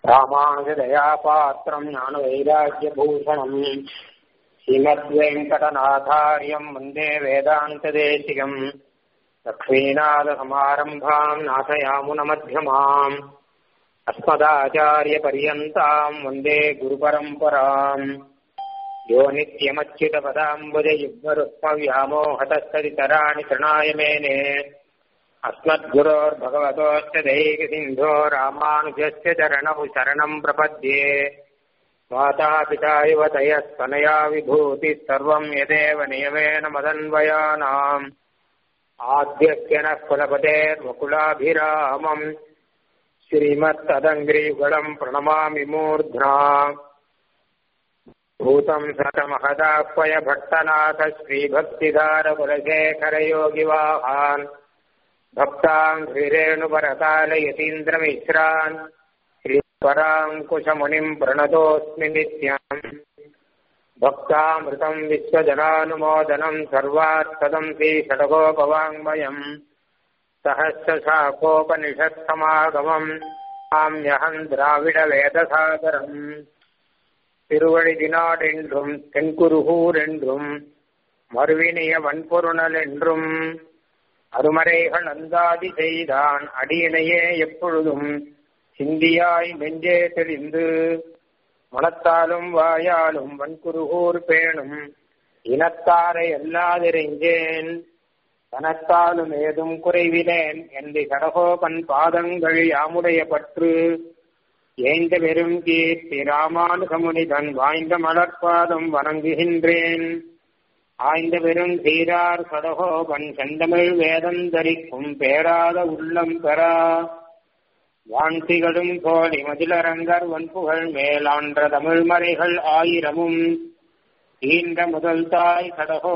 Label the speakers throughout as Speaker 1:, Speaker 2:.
Speaker 1: ராமானுஜதயாபாத்திரம் ஞானவைராக்கியபூஷணம் ஸ்ரீமத்வேங்கடநாதாரியம் வந்தே வேதாந்ததேசிகம் லக்ஷ்மீநாதசமாரம்பாம் நாசயாமுனமध्यமாம் अस्मदाचार्यपर्यन्ताम् वन्दे गुरुपरम्पराम् यो नित्यमच्युतपदाम्बुजयुग्मरुक्मव्यामोहतस्तदितराणि तृणाय मेने अस्मद्गुरोर्भगवतोश्च दैकसिन्धो रामानुजस्य चरणौ शरणम् प्रपद्ये मातापिता युवतयस्तनया विभूतिः सर्वम् यदेव नियमेन मदन्वयानाम् आद्यस्य नः कुलपतेर्वकुलाभिरामम् श्रीमत्तदङ्ग्रीगुणम् प्रणमामि मूर्ध्ना भूतम् शतमहदाह्वय भट्टनाथ श्रीभक्तिधारकुलशेखरयोगिवाहान् भक्ताम् श्रीरेणुपरकालयतीन्द्रमिश्रान् श्रीपराङ्कुशमुनिम् प्रणतोऽस्मि नित्यम् भक्तामृतम् विश्वजनानुमोदनम् सर्वात्पदम् श्रीषडगोपवाङ्मयम् सहस्रशाखोपनिषत्समागमम् ஆம்யகம் திராவிட வேதசாகரம் திருவழிதினாடென்றும் தென்குருகூர் என்றும் மறுவினிய வன்பொருணல் என்றும் அருமறைகள் அந்தாதி செய்தான் அடியினையே எப்பொழுதும் சிந்தியாய் நெஞ்சே தெளிந்து மனத்தாலும் வாயாலும் வன்குருகூர் பேணும் இனத்தாரை அல்லாதிரைஞ்சேன் தனத்தாலும் ஏதும் குறைவிலேன் என்று கடகோபன் பாதங்கள் யாமுடைய பற்று ஏந்த பெரும் கீர்த்தி ராமானுகமுனிதன் வாய்ந்த மலர்பாதம் வணங்குகின்றேன் ஆய்ந்த பெரும் சீரார் சடகோபன் செந்தமிழ் வேதந்தரிக்கும் பேராத உள்ளம் பெறா வான்சிகளும் கோழி மதிலரங்கர் வன்புகள் மேலான்ற தமிழ்மறைகள் ஆயிரமும் ஈன்ற முதல் தாய் கடகோ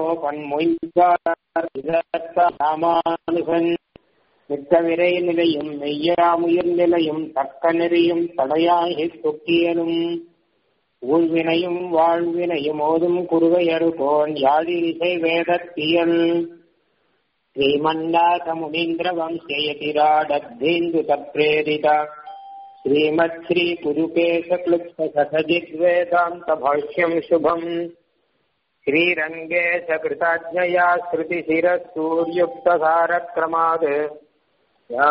Speaker 1: பன்மொய்காமானுகன் மிக்க விரை நிலையும் மெய்யாமுயிர் நிலையும் தக்க நெறியும் தடையாகி தொக்கியலும் ஊழ்வினையும் வாழ்வினையும் ஓதும் குருவையரு போன் யாழிசை வேதத்தியல் ஸ்ரீமன்னாத முனீந்திர வம்சயதிராடத்தேந்து தப்ரேரித श्रीमत् श्री पुरुकेश क्लुप्त सखजित् वेदान्त भाष्यम् शुभम् श्रीरङ्गे च कृताज्ञया श्रुतिशिरः सूर्युक्तसारक्रमात् या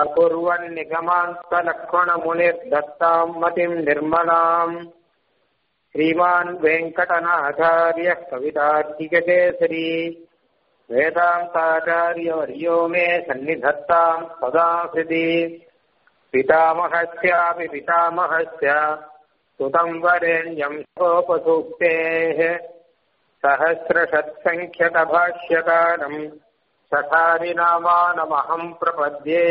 Speaker 1: कुर्वन्निगमान्तलक्ष्मणमुनिर्दत्ताम् मतिम् निर्मलाम् श्रीमान् वेङ्कटनाथार्यः कवितार्थिककेसरी वेदान्ताचार्यवर्यो मे सन्निधत्ताम् सदा हृदि पितामहस्यापि पितामहस्य सुतम् वरेण्यम् सोपसूक्तेः सहस्रषत्सङ्ख्यकभाष्यकारम् सठारिनामानमहम् प्रपद्ये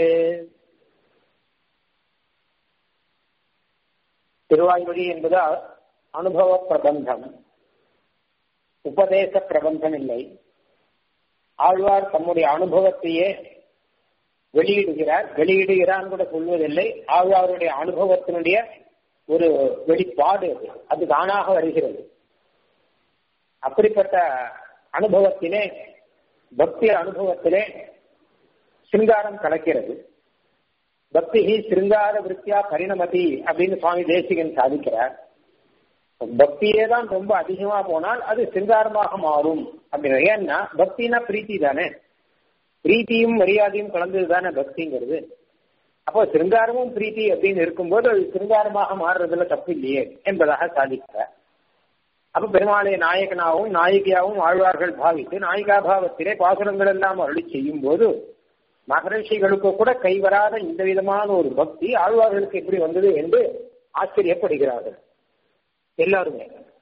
Speaker 1: திருவாய்மொழி என்பது அனுபவ பிரபந்தம் உபதேச பிரபந்தம் இல்லை ஆழ்வார் தம்முடைய அனுபவத்தையே வெளியிடுகிறார் வெளியிடுகிறான் கூட சொல்வதில்லை ஆழ்வாருடைய அனுபவத்தினுடைய ஒரு வெளிப்பாடு அது அது தானாக வருகிறது அப்படிப்பட்ட அனுபவத்திலே பக்தி அனுபவத்திலே சிங்காரம் கலக்கிறது பக்தி சிருங்கார விற்பியா பரிணமதி அப்படின்னு சுவாமி தேசிகன் சாதிக்கிறார் பக்தியே தான் ரொம்ப அதிகமா போனால் அது சிங்காரமாக மாறும் அப்படின்னு ஏன்னா பக்தினா பிரீத்தி தானே பிரீத்தியும் மரியாதையும் கலந்தது தானே பக்திங்கிறது அப்போ சிருங்காரமும் பிரீத்தி அப்படின்னு இருக்கும்போது அது சிருங்காரமாக மாறுறதுல தப்பு இல்லையே என்பதாக சாதிக்கிறார் அப்ப பெருமாளை நாயகனாகவும் நாயகியாகவும் ஆழ்வார்கள் பாவித்து நாயிகா பாவத்திலே பாசுரங்கள் எல்லாம் அருளி செய்யும் போது மகரிஷிகளுக்கு கூட கைவராத இந்த விதமான ஒரு பக்தி ஆழ்வார்களுக்கு எப்படி வந்தது என்று ஆச்சரியப்படுகிறார்கள் எல்லாருமே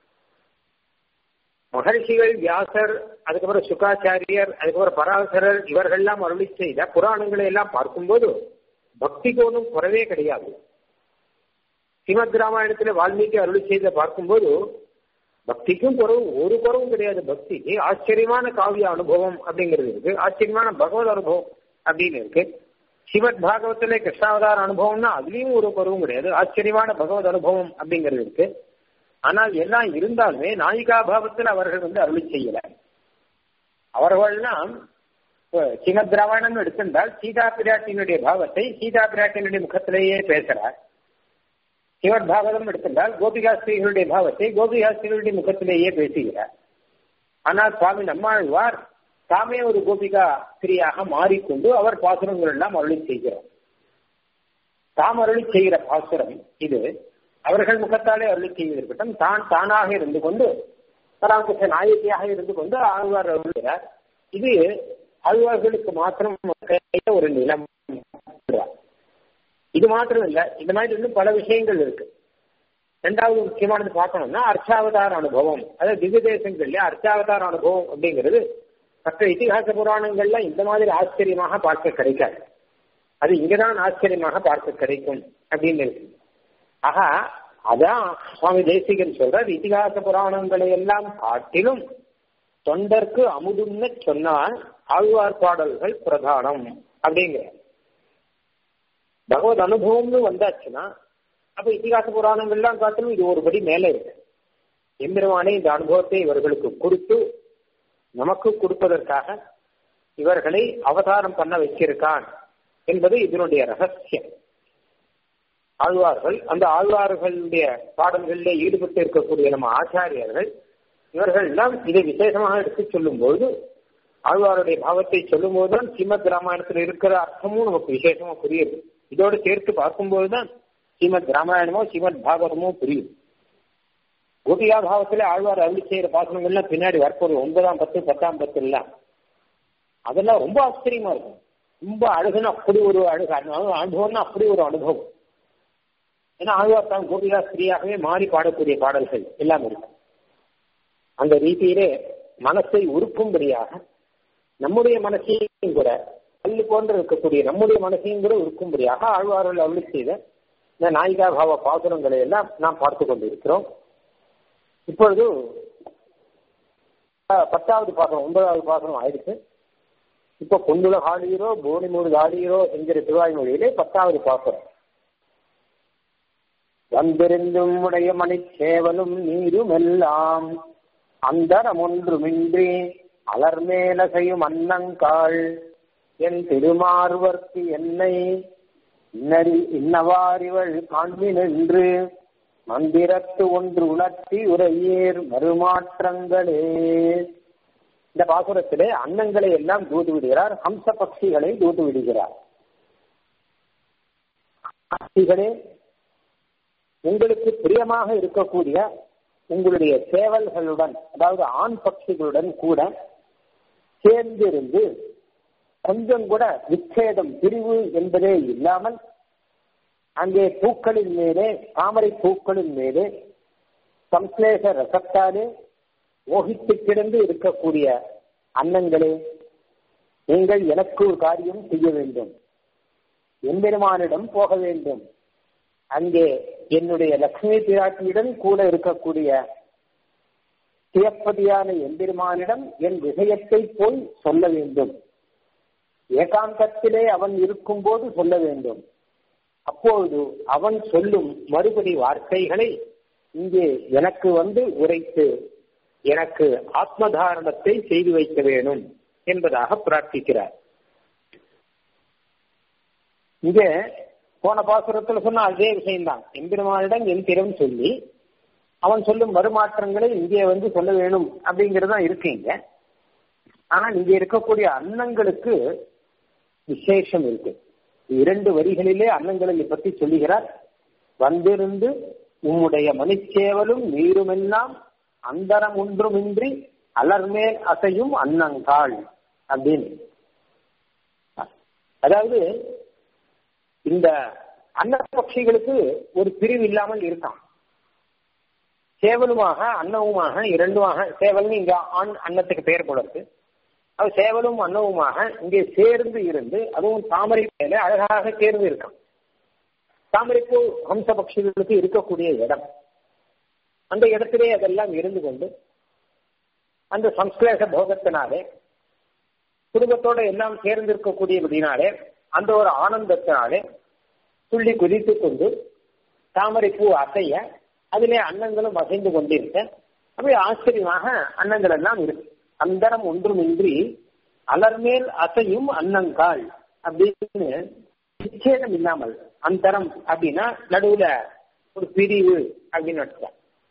Speaker 1: மகர்ஷிகள் வியாசர் அதுக்கப்புறம் சுகாச்சாரியர் அதுக்கப்புறம் பராசரர் இவர்கள்லாம் அருளி செய்த புராணங்களை எல்லாம் பார்க்கும்போது பக்திக்கு ஒன்றும் குறவே கிடையாது ஸ்ரீமத் ராமாயணத்துல வால்மீகி அருளி செய்த பார்க்கும்போது பக்திக்கும் குறவு ஒரு குறவும் கிடையாது பக்திக்கு ஆச்சரியமான காவிய அனுபவம் அப்படிங்கிறது இருக்கு ஆச்சரியமான பகவத் அனுபவம் அப்படின்னு இருக்கு ஸ்ரீமத் பாகவத்திலே கிருஷ்ணாவதார அனுபவம்னா அதுலயும் ஒரு குறவும் கிடையாது ஆச்சரியமான பகவத் அனுபவம் அப்படிங்கிறது இருக்கு ஆனால் எல்லாம் இருந்தாலுமே நாயிகா பாவத்தில் அவர்கள் வந்து அருளி செய்யல அவர்கள்லாம் ஸ்ரீமத் ராமாயணம் எடுத்திருந்தால் சீதா பிராட்டியினுடைய பாவத்தை சீதா பிராட்டியினுடைய முகத்திலேயே பேசுறார் சிவத் பாகவதம் எடுத்திருந்தால் கோபிகாஸ்திரிகளுடைய பாவத்தை கோபிகாஸ்திரிகளுடைய முகத்திலேயே பேசுகிறார் ஆனால் சுவாமி நம்மாழ்வார் தாமே ஒரு கோபிகா ஸ்திரியாக மாறிக்கொண்டு அவர் பாசுரங்கள் எல்லாம் அருளி செய்கிறார் தாம் அருளி செய்கிற பாசுரம் இது அவர்கள் முகத்தாலே அருளி செய்வதற்கட்டும் தான் தானாக இருந்து கொண்டு பராமரிச நாயகியாக இருந்து கொண்டு ஆழ்வார் அருள்கிறார் இது ஆழ்வார்களுக்கு மாத்திரம் ஒரு நிலம் இது மாத்திரம் இல்ல இந்த மாதிரி இன்னும் பல விஷயங்கள் இருக்கு ரெண்டாவது முக்கியமானது பார்க்கணும்னா அர்ச்சாவதார அனுபவம் அதாவது திவ்ய தேசங்கள்ல அர்ச்சாவதார அனுபவம் அப்படிங்கிறது மற்ற இதிகாச புராணங்கள்ல இந்த மாதிரி ஆச்சரியமாக பார்க்க கிடைக்காது அது இங்கதான் ஆச்சரியமாக பார்க்க கிடைக்கும் அப்படின்னு இருக்கு ஆகா அதான் சுவாமி தேசிகன் சொல்றார் இதிகாச புராணங்களை எல்லாம் காட்டிலும் தொண்டர்க்கு அமுதுன்னு சொன்னால் ஆழ்வார் பாடல்கள் பிரதானம் அப்படிங்கிற பகவத் அனுபவம்னு வந்தாச்சுன்னா அப்ப இதிகாச புராணங்கள்லாம் காட்டிலும் இது ஒரு படி மேலே இருக்கு எம்பெருமானே இந்த அனுபவத்தை இவர்களுக்கு கொடுத்து நமக்கு கொடுப்பதற்காக இவர்களை அவதாரம் பண்ண வச்சிருக்கான் என்பது இதனுடைய ரகசியம் ஆழ்வார்கள் அந்த ஆழ்வார்களுடைய பாடல்களில் ஈடுபட்டு இருக்கக்கூடிய நம்ம ஆச்சாரியர்கள் இவர்கள் எல்லாம் இதை விசேஷமாக எடுத்து சொல்லும் போது ஆழ்வாருடைய பாவத்தை சொல்லும் போதுதான் ஸ்ரீமத் ராமாயணத்தில் இருக்கிற அர்த்தமும் நமக்கு விசேஷமா புரியுது இதோடு சேர்த்து பார்க்கும்போதுதான் ஸ்ரீமத் ராமாயணமோ ஸ்ரீமத் பாகவதமோ புரியும் கோபியா பாவத்துல ஆழ்வார் அருளி செய்யற பாசனங்கள்லாம் பின்னாடி வரப்போகுது ஒன்பதாம் பத்து பத்தாம் பத்து எல்லாம் அதெல்லாம் ரொம்ப ஆச்சரியமா இருக்கும் ரொம்ப அழகுன்னு அப்படி ஒரு அழகு அனுபவம்னா அப்படி ஒரு அனுபவம் ஏன்னா ஆழ்வார் தான் கோபிகா ஸ்திரீயாகவே மாறி பாடக்கூடிய பாடல்கள் எல்லாம் இருக்கு அந்த ரீதியிலே மனசை உருக்கும்படியாக நம்முடைய மனசையும் கூட கல்லு போன்று இருக்கக்கூடிய நம்முடைய மனசையும் கூட உருக்கும்படியாக ஆழ்வார்கள் அருளி செய்த இந்த நாயிகா பாவ பாசுரங்களை எல்லாம் நாம் பார்த்து கொண்டிருக்கிறோம் இப்பொழுது பத்தாவது பாசனம் ஒன்பதாவது பாசனம் ஆயிடுச்சு இப்ப கொண்டுல ஆடுகிறோ போனி மூடு ஆடுகிறோ என்கிற திருவாய்மொழியிலே பத்தாவது பாசனம் வந்திருந்தும் உடைய மணிச்சேவலும் நீரும் எல்லாம் அந்தரம் ஒன்றுமின்றி அலர்மேலசையும் அன்னங்காள் என் திருமார்வர்க்கு என்னை இன்னறி இன்னவாரிவள் காண்பினென்று மந்திரத்து ஒன்று உணர்த்தி உரையேர் மறுமாற்றங்களே இந்த பாசுரத்திலே அன்னங்களை எல்லாம் தூது விடுகிறார் ஹம்ச பட்சிகளை தூது விடுகிறார் பட்சிகளே உங்களுக்கு பிரியமாக இருக்கக்கூடிய உங்களுடைய சேவல்களுடன் அதாவது ஆண் பட்சிகளுடன் கூட சேர்ந்திருந்து கொஞ்சம் கூட விச்சேதம் பிரிவு என்பதே இல்லாமல் அங்கே பூக்களின் மேலே தாமரை பூக்களின் மேலே சம்ஸ்லேஷ ரசத்தாலே மோகித்து கிடந்து இருக்கக்கூடிய அன்னங்களே நீங்கள் எனக்கு ஒரு காரியம் செய்ய வேண்டும் எம்பெருமானிடம் போக வேண்டும் அங்கே என்னுடைய லக்ஷ்மி பிராட்டியுடன் கூட இருக்கக்கூடிய சிவப்பதியான எம்பெருமானிடம் என் விஷயத்தை போய் சொல்ல வேண்டும் ஏகாந்தத்திலே அவன் இருக்கும்போது சொல்ல வேண்டும் அப்பொழுது அவன் சொல்லும் மறுபடி வார்த்தைகளை இங்கே எனக்கு வந்து உரைத்து எனக்கு ஆத்மதாரணத்தை செய்து வைக்க வேணும் என்பதாக பிரார்த்திக்கிறார் இங்க போன பாசுரத்துல சொன்ன அதே விஷயம்தான் எம்பெருமானிடம் என் திறம் சொல்லி அவன் சொல்லும் மறுமாற்றங்களை இங்கே வந்து சொல்ல வேணும் அப்படிங்கறதுதான் இருக்கு இங்க ஆனா இங்க இருக்கக்கூடிய அன்னங்களுக்கு விசேஷம் இருக்கு இரண்டு வரிகளிலே அன்னங்களை பற்றி சொல்லுகிறார் வந்திருந்து உம்முடைய மணிச்சேவலும் நீருமெல்லாம் அந்தரம் ஒன்றுமின்றி அலர்மேல் அசையும் அன்னங்காள் அப்படின்னு அதாவது இந்த அன்ன பட்சிகளுக்கு ஒரு பிரிவு இல்லாமல் இருக்கான் சேவலுமாக அன்னவுமாக இரண்டுமாக சேவல்னு இங்க ஆண் அன்னத்துக்கு பெயர் போல இருக்கு அது சேவலும் அன்னவுமாக இங்கே சேர்ந்து இருந்து அதுவும் தாமரை மேல அழகாக சேர்ந்து இருக்கான் தாமரைப்பூ ஹம்ச பட்சிகளுக்கு இருக்கக்கூடிய இடம் அந்த இடத்திலே அதெல்லாம் இருந்து கொண்டு அந்த சம்ஸ்லேஷ போகத்தினாலே குடும்பத்தோட எல்லாம் சேர்ந்து இருக்கக்கூடியபடினாலே அந்த ஒரு ஆனந்தத்தினாலே துள்ளி குதித்து கொண்டு தாமரை பூ அசைய அதிலே அன்னங்களும் அசைந்து கொண்டிருக்க அப்படி ஆச்சரியமாக அன்னங்கள் எல்லாம் இருக்கு அந்தரம் ஒன்றுமின்றி அலர்மேல் அசையும் அன்னங்கால் அப்படின்னு நிச்சேதம் இல்லாமல் அந்தரம் அப்படின்னா நடுவுல ஒரு பிரிவு அப்படின்னு அர்த்தம்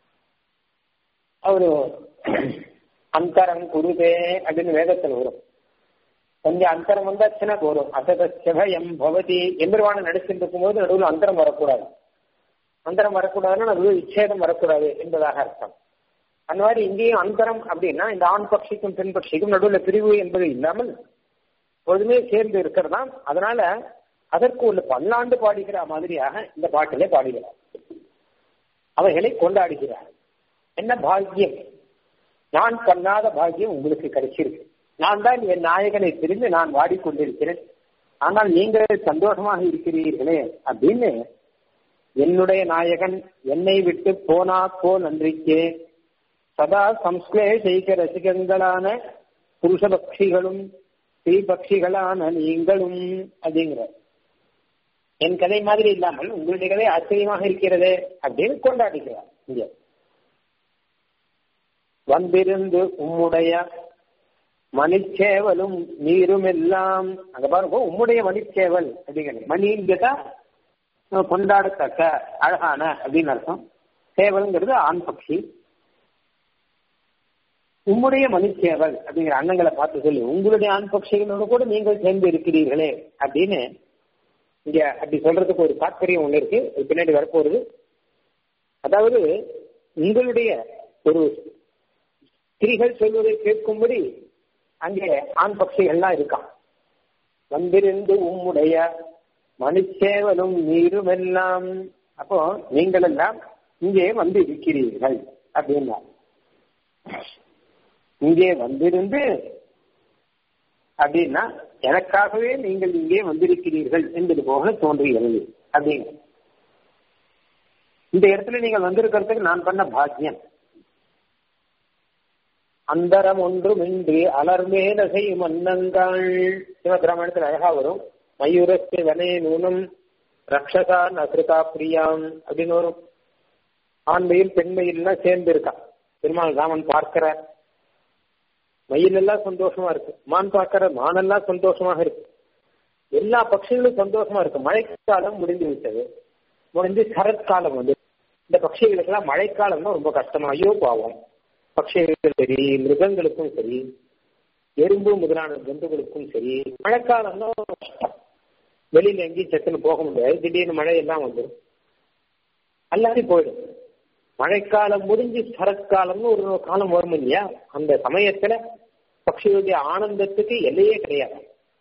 Speaker 1: அவரு அந்தரம் குருதே அப்படின்னு வேதத்தில் வரும் கொஞ்சம் அந்தரம் வந்தாச்சுன்னா போதும் அசதம் பவதி எம்பெருவான நடிச்சுட்டு இருக்கும்போது நடுவில் அந்தரம் வரக்கூடாது அந்தரம் வரக்கூடாதுன்னா நடுவில் விச்சேதம் வரக்கூடாது என்பதாக அர்த்தம் அந்த மாதிரி இங்கேயும் அந்தரம் அப்படின்னா இந்த ஆண் பட்சிக்கும் பெண் பட்சிக்கும் நடுவில் பிரிவு என்பது இல்லாமல் பொழுதுமே சேர்ந்து இருக்கிறதா அதனால அதற்கு ஒரு பல்லாண்டு பாடுகிற மாதிரியாக இந்த பாட்டிலே பாடுகிறார் அவைகளை கொண்டாடுகிறார் என்ன பாக்கியம் நான் பண்ணாத பாக்கியம் உங்களுக்கு கிடைச்சிருக்கு நான் தான் என் நாயகனை பிரிந்து நான் வாடிக்கொண்டிருக்கிறேன் ஆனால் நீங்கள் சந்தோஷமாக இருக்கிறீர்களே அப்படின்னு என்னுடைய நாயகன் என்னை விட்டு போனா போ நன்றிக்கே சதா சம்ஸ்லேஷைக்க ரசிகங்களான புருஷ பக்ஷிகளும் ஸ்ரீ பக்ஷிகளான நீங்களும் அப்படிங்கிற என் கதை மாதிரி இல்லாமல் உங்களுடைய கதை ஆச்சரியமாக இருக்கிறது அப்படின்னு கொண்டாடுகிறார் இங்க வந்திருந்து உம்முடைய மணிச்சேவலும் நீரும் எல்லாம் அங்க பாருங்க உம்முடைய மணிச்சேவல் அப்படிங்கிறது மணிங்கதா கொண்டாடத்தக்க அழகான அப்படின்னு அர்த்தம் சேவல்ங்கிறது ஆண் பட்சி உம்முடைய மணிச்சேவல் அப்படிங்கிற அண்ணங்களை பார்த்து சொல்லி உங்களுடைய ஆண் பட்சிகளோட கூட நீங்கள் சேர்ந்து இருக்கிறீர்களே அப்படின்னு இங்க அப்படி சொல்றதுக்கு ஒரு தாற்பயம் ஒண்ணு இருக்கு அது பின்னாடி வரப்போறது அதாவது உங்களுடைய ஒரு ஸ்திரீகள் சொல்வதை கேட்கும்படி அங்கே ஆண் பட்சிகள்லாம் இருக்கான் வந்திருந்து உம்முடைய மணிச்சேவலும் நீரும் எல்லாம் அப்போ நீங்கள் எல்லாம் இங்கே வந்து இருக்கிறீர்கள் அப்படின்னா இங்கே வந்திருந்து அப்படின்னா எனக்காகவே நீங்கள் இங்கே வந்திருக்கிறீர்கள் என்பது போக தோன்றுகிறது அப்படிங்க இந்த இடத்துல நீங்கள் வந்திருக்கிறதுக்கு நான் பண்ண பாக்கியம் அந்தரம் ஒன்றுமின்றி அலர்மேலசை மன்னங்கள் சிவகிராமணத்தில் அழகா வரும் மயூரஸ்து வனே நூனம் ரக்ஷசா நசுதா பிரியாம் அப்படின்னு வரும் ஆண்மையில் பெண்மையில்லாம் சேர்ந்து இருக்கான் பெருமாள் ராமன் பார்க்கிற மயில் எல்லாம் சந்தோஷமா இருக்கு மான் பார்க்கிற மானெல்லாம் சந்தோஷமாக இருக்கு எல்லா பட்சிகளும் சந்தோஷமா இருக்கு மழைக்காலம் முடிந்து விட்டது முடிஞ்சு சரத்காலம் வந்து இந்த பட்சிகளுக்கெல்லாம் மழைக்காலம் தான் ரொம்ப கஷ்டமா ஐயோ பாவம் பட்சிகளுக்கும் சரி மிருகங்களுக்கும் சரி எறும்பு முதலான ஜந்துகளுக்கும் சரி மழைக்காலம் தான் கஷ்டம் வெளியில எங்கேயும் சத்துன்னு போக முடியாது திடீர்னு மழை எல்லாம் வந்துடும் எல்லாரும் போயிடும் மழைக்காலம் முடிஞ்சு சரத்காலம்னு ஒரு காலம் வரும் இல்லையா அந்த சமயத்துல பட்சிகளுடைய ஆனந்தத்துக்கு எல்லையே கிடையாது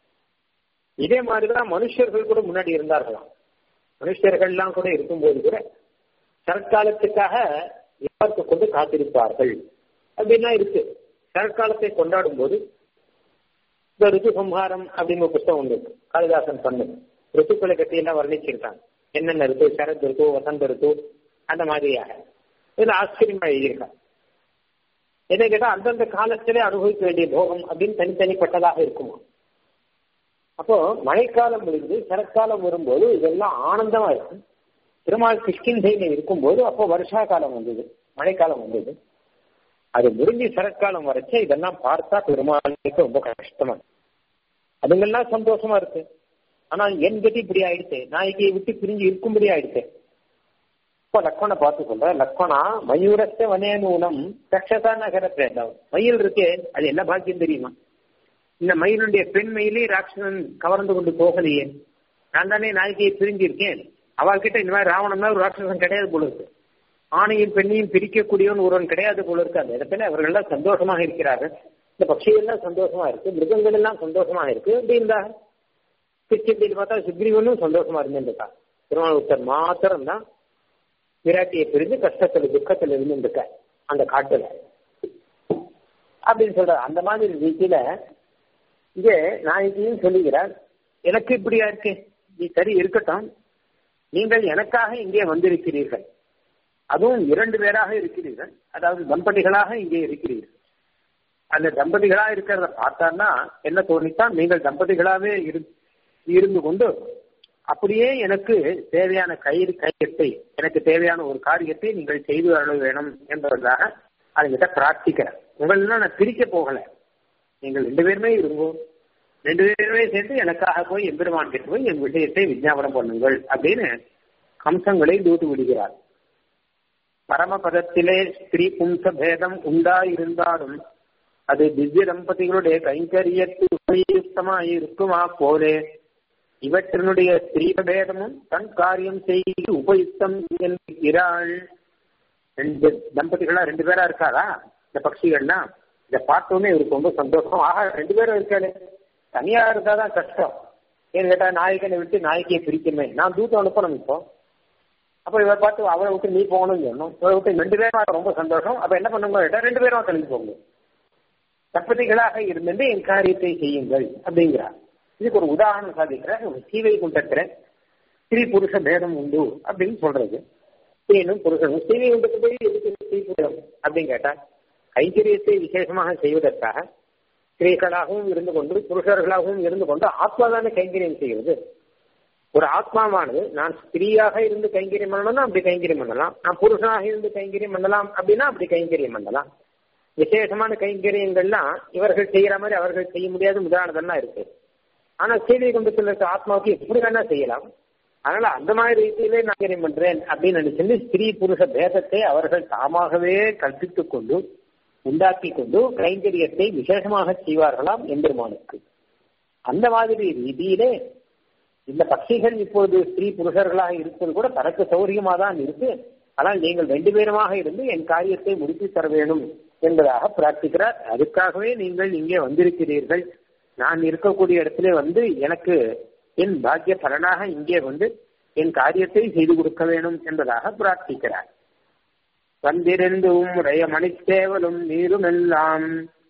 Speaker 1: இதே மாதிரிதான் மனுஷர்கள் கூட முன்னாடி இருந்தார்களாம் மனுஷர்கள்லாம் கூட இருக்கும்போது கூட சரத்காலத்துக்காக எப்பார்த்து கொண்டு காத்திருப்பார்கள் அப்படின்னா இருக்கு சரத்காலத்தை கொண்டாடும் போது இந்த ரித்து சம்ஹாரம் அப்படின்னு ஒரு புத்தகம் உண்டு காளிதாசன் பண்ணது ரித்துக்களை பற்றி எல்லாம் வர்ணிச்சிருக்காங்க என்னென்ன ரித்து சரத் ரித்து வசந்த ரித்து அந்த மாதிரியாக இதுல ஆச்சரியமா எழுதியிருக்காங்க என்ன கேட்டா அந்தந்த காலத்திலே அனுபவிக்க வேண்டிய போகம் அப்படின்னு தனித்தனிப்பட்டதாக இருக்குமா அப்போ மழைக்காலம் முடிந்து சரத்காலம் வரும்போது இதெல்லாம் ஆனந்தமா இருக்கும் திருமால் கிஷ்கிந்தையில இருக்கும்போது அப்போ வருஷா காலம் வந்தது மழைக்காலம் வந்தது அது முடிஞ்சு சரத்காலம் வரைச்ச இதெல்லாம் பார்த்தா பெருமாளுக்கு ரொம்ப கஷ்டமா அதுங்கெல்லாம் சந்தோஷமா இருக்கு ஆனா என் கதி இப்படி ஆயிடுச்சு நாயகியை விட்டு பிரிஞ்சு இருக்கும்படி ஆயிடுச்சு இப்போ லக்வனை பார்த்து சொல்ற லக்வனா மயூரஸ்த வனேனூனம் ரக்ஷதா நகர பிரேதம் மயில் இருக்கே அது என்ன பாக்கியம் தெரியுமா இந்த மயிலுடைய பெண் மயிலே ராட்சசன் கவர்ந்து கொண்டு போகலையே நான் தானே நாயகியை பிரிஞ்சிருக்கேன் அவள்கிட்ட இந்த மாதிரி ராவணன் ஒரு ராட்சசன் கிடையாது போல இருக்கு ஆணையும் பெண்ணையும் பிரிக்கக்கூடியவன் ஒருவன் கிடையாது போல இருக்கு அந்த இடத்துல அவர்கள் எல்லாம் சந்தோஷமாக இருக்கிறார்கள் இந்த பட்சிகள் எல்லாம் சந்தோஷமா இருக்கு மிருகங்கள் எல்லாம் சந்தோஷமா இருக்கு அப்படின்றா பிச்சையில் பார்த்தா சுக்ரீவனும் சந்தோஷமா இருந்துருக்கா திருமணத்தர் மாத்திரம் தான் விராட்டியை பிரிந்து கஷ்டத்துல துக்கத்துல இருந்துருக்க அந்த காட்டுல அப்படின்னு சொல்ற அந்த மாதிரி ரீதியில இங்கே நாயகியும் சொல்லுகிறார் எனக்கு இப்படியா இருக்கு நீ சரி இருக்கட்டும் நீங்கள் எனக்காக இங்கே வந்திருக்கிறீர்கள் அதுவும் இரண்டு பேராக இருக்கிறீர்கள் அதாவது தம்பதிகளாக இங்கே இருக்கிறீர்கள் அந்த தம்பதிகளா இருக்கிறத பார்த்தான்னா என்ன தோணித்தான் நீங்கள் தம்பதிகளாவே இருந்து கொண்டு அப்படியே எனக்கு தேவையான கயிறு கையத்தை எனக்கு தேவையான ஒரு காரியத்தை நீங்கள் செய்து அருள வேணும் என்பதற்காக அதுகிட்ட பிரார்த்திக்கிறேன் உங்களெல்லாம் நான் பிரிக்க போகல நீங்கள் ரெண்டு பேருமே இருங்கோ ரெண்டு பேருமே சேர்ந்து எனக்காக போய் எம்பெருமான் கிட்ட போய் என் விஷயத்தை விஞ்ஞாபனம் பண்ணுங்கள் அப்படின்னு கம்சங்களை தூத்து விடுகிறார் பரமபதத்திலே ஸ்திரீ பும்ச பேதம் உண்டாயிருந்தாலும் அது திவ்ய தம்பதிகளுடைய கைங்கரியத்து உபயுக்தமாய் இருக்குமா போலே இவற்றினுடைய ஸ்திரீ பேதமும் தன் காரியம் செய்து உபயுக்தம் என்கிறாள் ரெண்டு தம்பதிகளா ரெண்டு பேரா இருக்காரா இந்த பட்சிகள்லாம் இதை பார்த்தோன்னே இவருக்கு ரொம்ப சந்தோஷம் ஆஹா ரெண்டு பேரும் இருக்காரு தனியா இருந்தாதான் கஷ்டம் ஏன்னு கேட்டா நாயகனை விட்டு நாயகியை பிரிக்கணுமே நான் தூத்தம் அனுப்பணும் இப்போ அப்ப இவரை பார்த்து அவரை விட்டு நீ போகணும்னு சொன்னோம் இவரை விட்டு ரெண்டு பேரும் ரொம்ப சந்தோஷம் அப்ப என்ன பண்ணுங்க கேட்டா ரெண்டு பேரும் கிளம்பி போங்க தம்பதிகளாக இருந்து என் காரியத்தை செய்யுங்கள் அப்படிங்கிறார் இதுக்கு ஒரு உதாரணம் சாதிக்கிற சீவை குண்டத்துல ஸ்திரீ புருஷ பேதம் உண்டு அப்படின்னு சொல்றது ஸ்திரீனும் புருஷனும் ஸ்திரீ குண்டத்துக்கு போய் எதுக்கு ஸ்திரீ புருஷம் அப்படின்னு கேட்டா கைங்கரியத்தை விசேஷமாக செய்வதற்காக ஸ்திரீகளாகவும் இருந்து கொண்டு புருஷர்களாகவும் இருந்து கொண்டு ஆத்மா தானே கைங்கரியம் செய்கிறது ஒரு ஆத்மாவானது நான் ஸ்திரீயாக இருந்து கைங்கரியம் பண்ணணும்னா அப்படி கைங்கரியம் பண்ணலாம் நான் புருஷனாக இருந்து கைங்கரியம் பண்ணலாம் அப்படின்னா அப்படி கைங்கரியம் பண்ணலாம் விசேஷமான கைங்கரியங்கள்லாம் இவர்கள் செய்யற மாதிரி அவர்கள் செய்ய முடியாத உதாரணதெல்லாம் இருக்கு ஆனா சீதை குண்டத்தில் இருக்க ஆத்மாவுக்கு எப்படி வேணா செய்யலாம் அதனால அந்த மாதிரி ரீதியிலே நான் கைங்கரியம் பண்றேன் அப்படின்னு நினைச்சு ஸ்திரீ புருஷ பேதத்தை அவர்கள் தாமாகவே கற்பித்துக் கொண்டு உண்டாக்கி கொண்டு கைங்கரியத்தை விசேஷமாக செய்வார்களாம் எம்பெருமானுக்கு அந்த மாதிரி ரீதியிலே இந்த பட்சிகள் இப்பொழுது ஸ்திரீ புருஷர்களாக இருப்பது கூட தனக்கு சௌரியமா தான் இருக்கு ஆனால் நீங்கள் ரெண்டு பேருமாக இருந்து என் காரியத்தை முடித்து தர வேண்டும் என்பதாக பிரார்த்திக்கிறார் அதுக்காகவே நீங்கள் இங்கே வந்திருக்கிறீர்கள் நான் இருக்கக்கூடிய இடத்துல வந்து எனக்கு என் பாக்கிய பலனாக இங்கே வந்து என் காரியத்தை செய்து கொடுக்க வேண்டும் என்பதாக பிரார்த்திக்கிறார் வந்திருந்தும் உடைய மணித்தேவலும் நீரும் எல்லாம்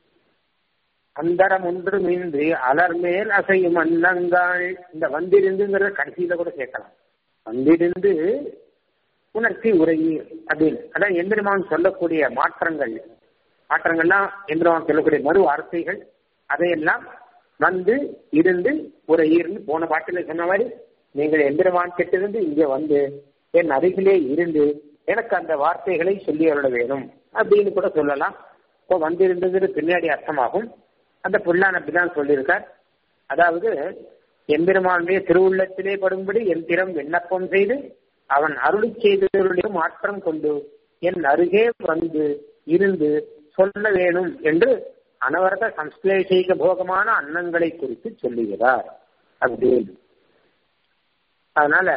Speaker 1: அந்தரம் ஒன்றுமின்றி அலர் மேல் அசையும் அன்னங்கள் இந்த வந்திருந்துங்கிற கடைசியில கூட சேர்க்கலாம் வந்திருந்து உணர்ச்சி உரையீர் அப்படின்னு அதான் எந்திரமான் சொல்லக்கூடிய மாற்றங்கள் மாற்றங்கள்லாம் எந்திரமான் சொல்லக்கூடிய மறு வார்த்தைகள் அதையெல்லாம் வந்து இருந்து உரையீர்னு போன பாட்டில சொன்ன மாதிரி நீங்கள் எந்திரமான் கிட்டிருந்து இங்கே வந்து என் அருகிலே இருந்து எனக்கு அந்த வார்த்தைகளை சொல்லி அருள வேணும் அப்படின்னு கூட சொல்லலாம் இப்போ வந்திருந்தது பின்னாடி அர்த்தமாகும் அந்த புல்லான் அப்படிதான் சொல்லியிருக்கார் அதாவது எம்பெருமானுடைய திருவுள்ளத்திலே படும்படி என் திறம் விண்ணப்பம் செய்து அவன் அருளி செய்தவருடைய மாற்றம் கொண்டு என் அருகே வந்து இருந்து சொல்ல வேணும் என்று அனவரத சம்ஸ்லேஷிக போகமான அன்னங்களை குறித்து சொல்லுகிறார் அப்படின்னு அதனால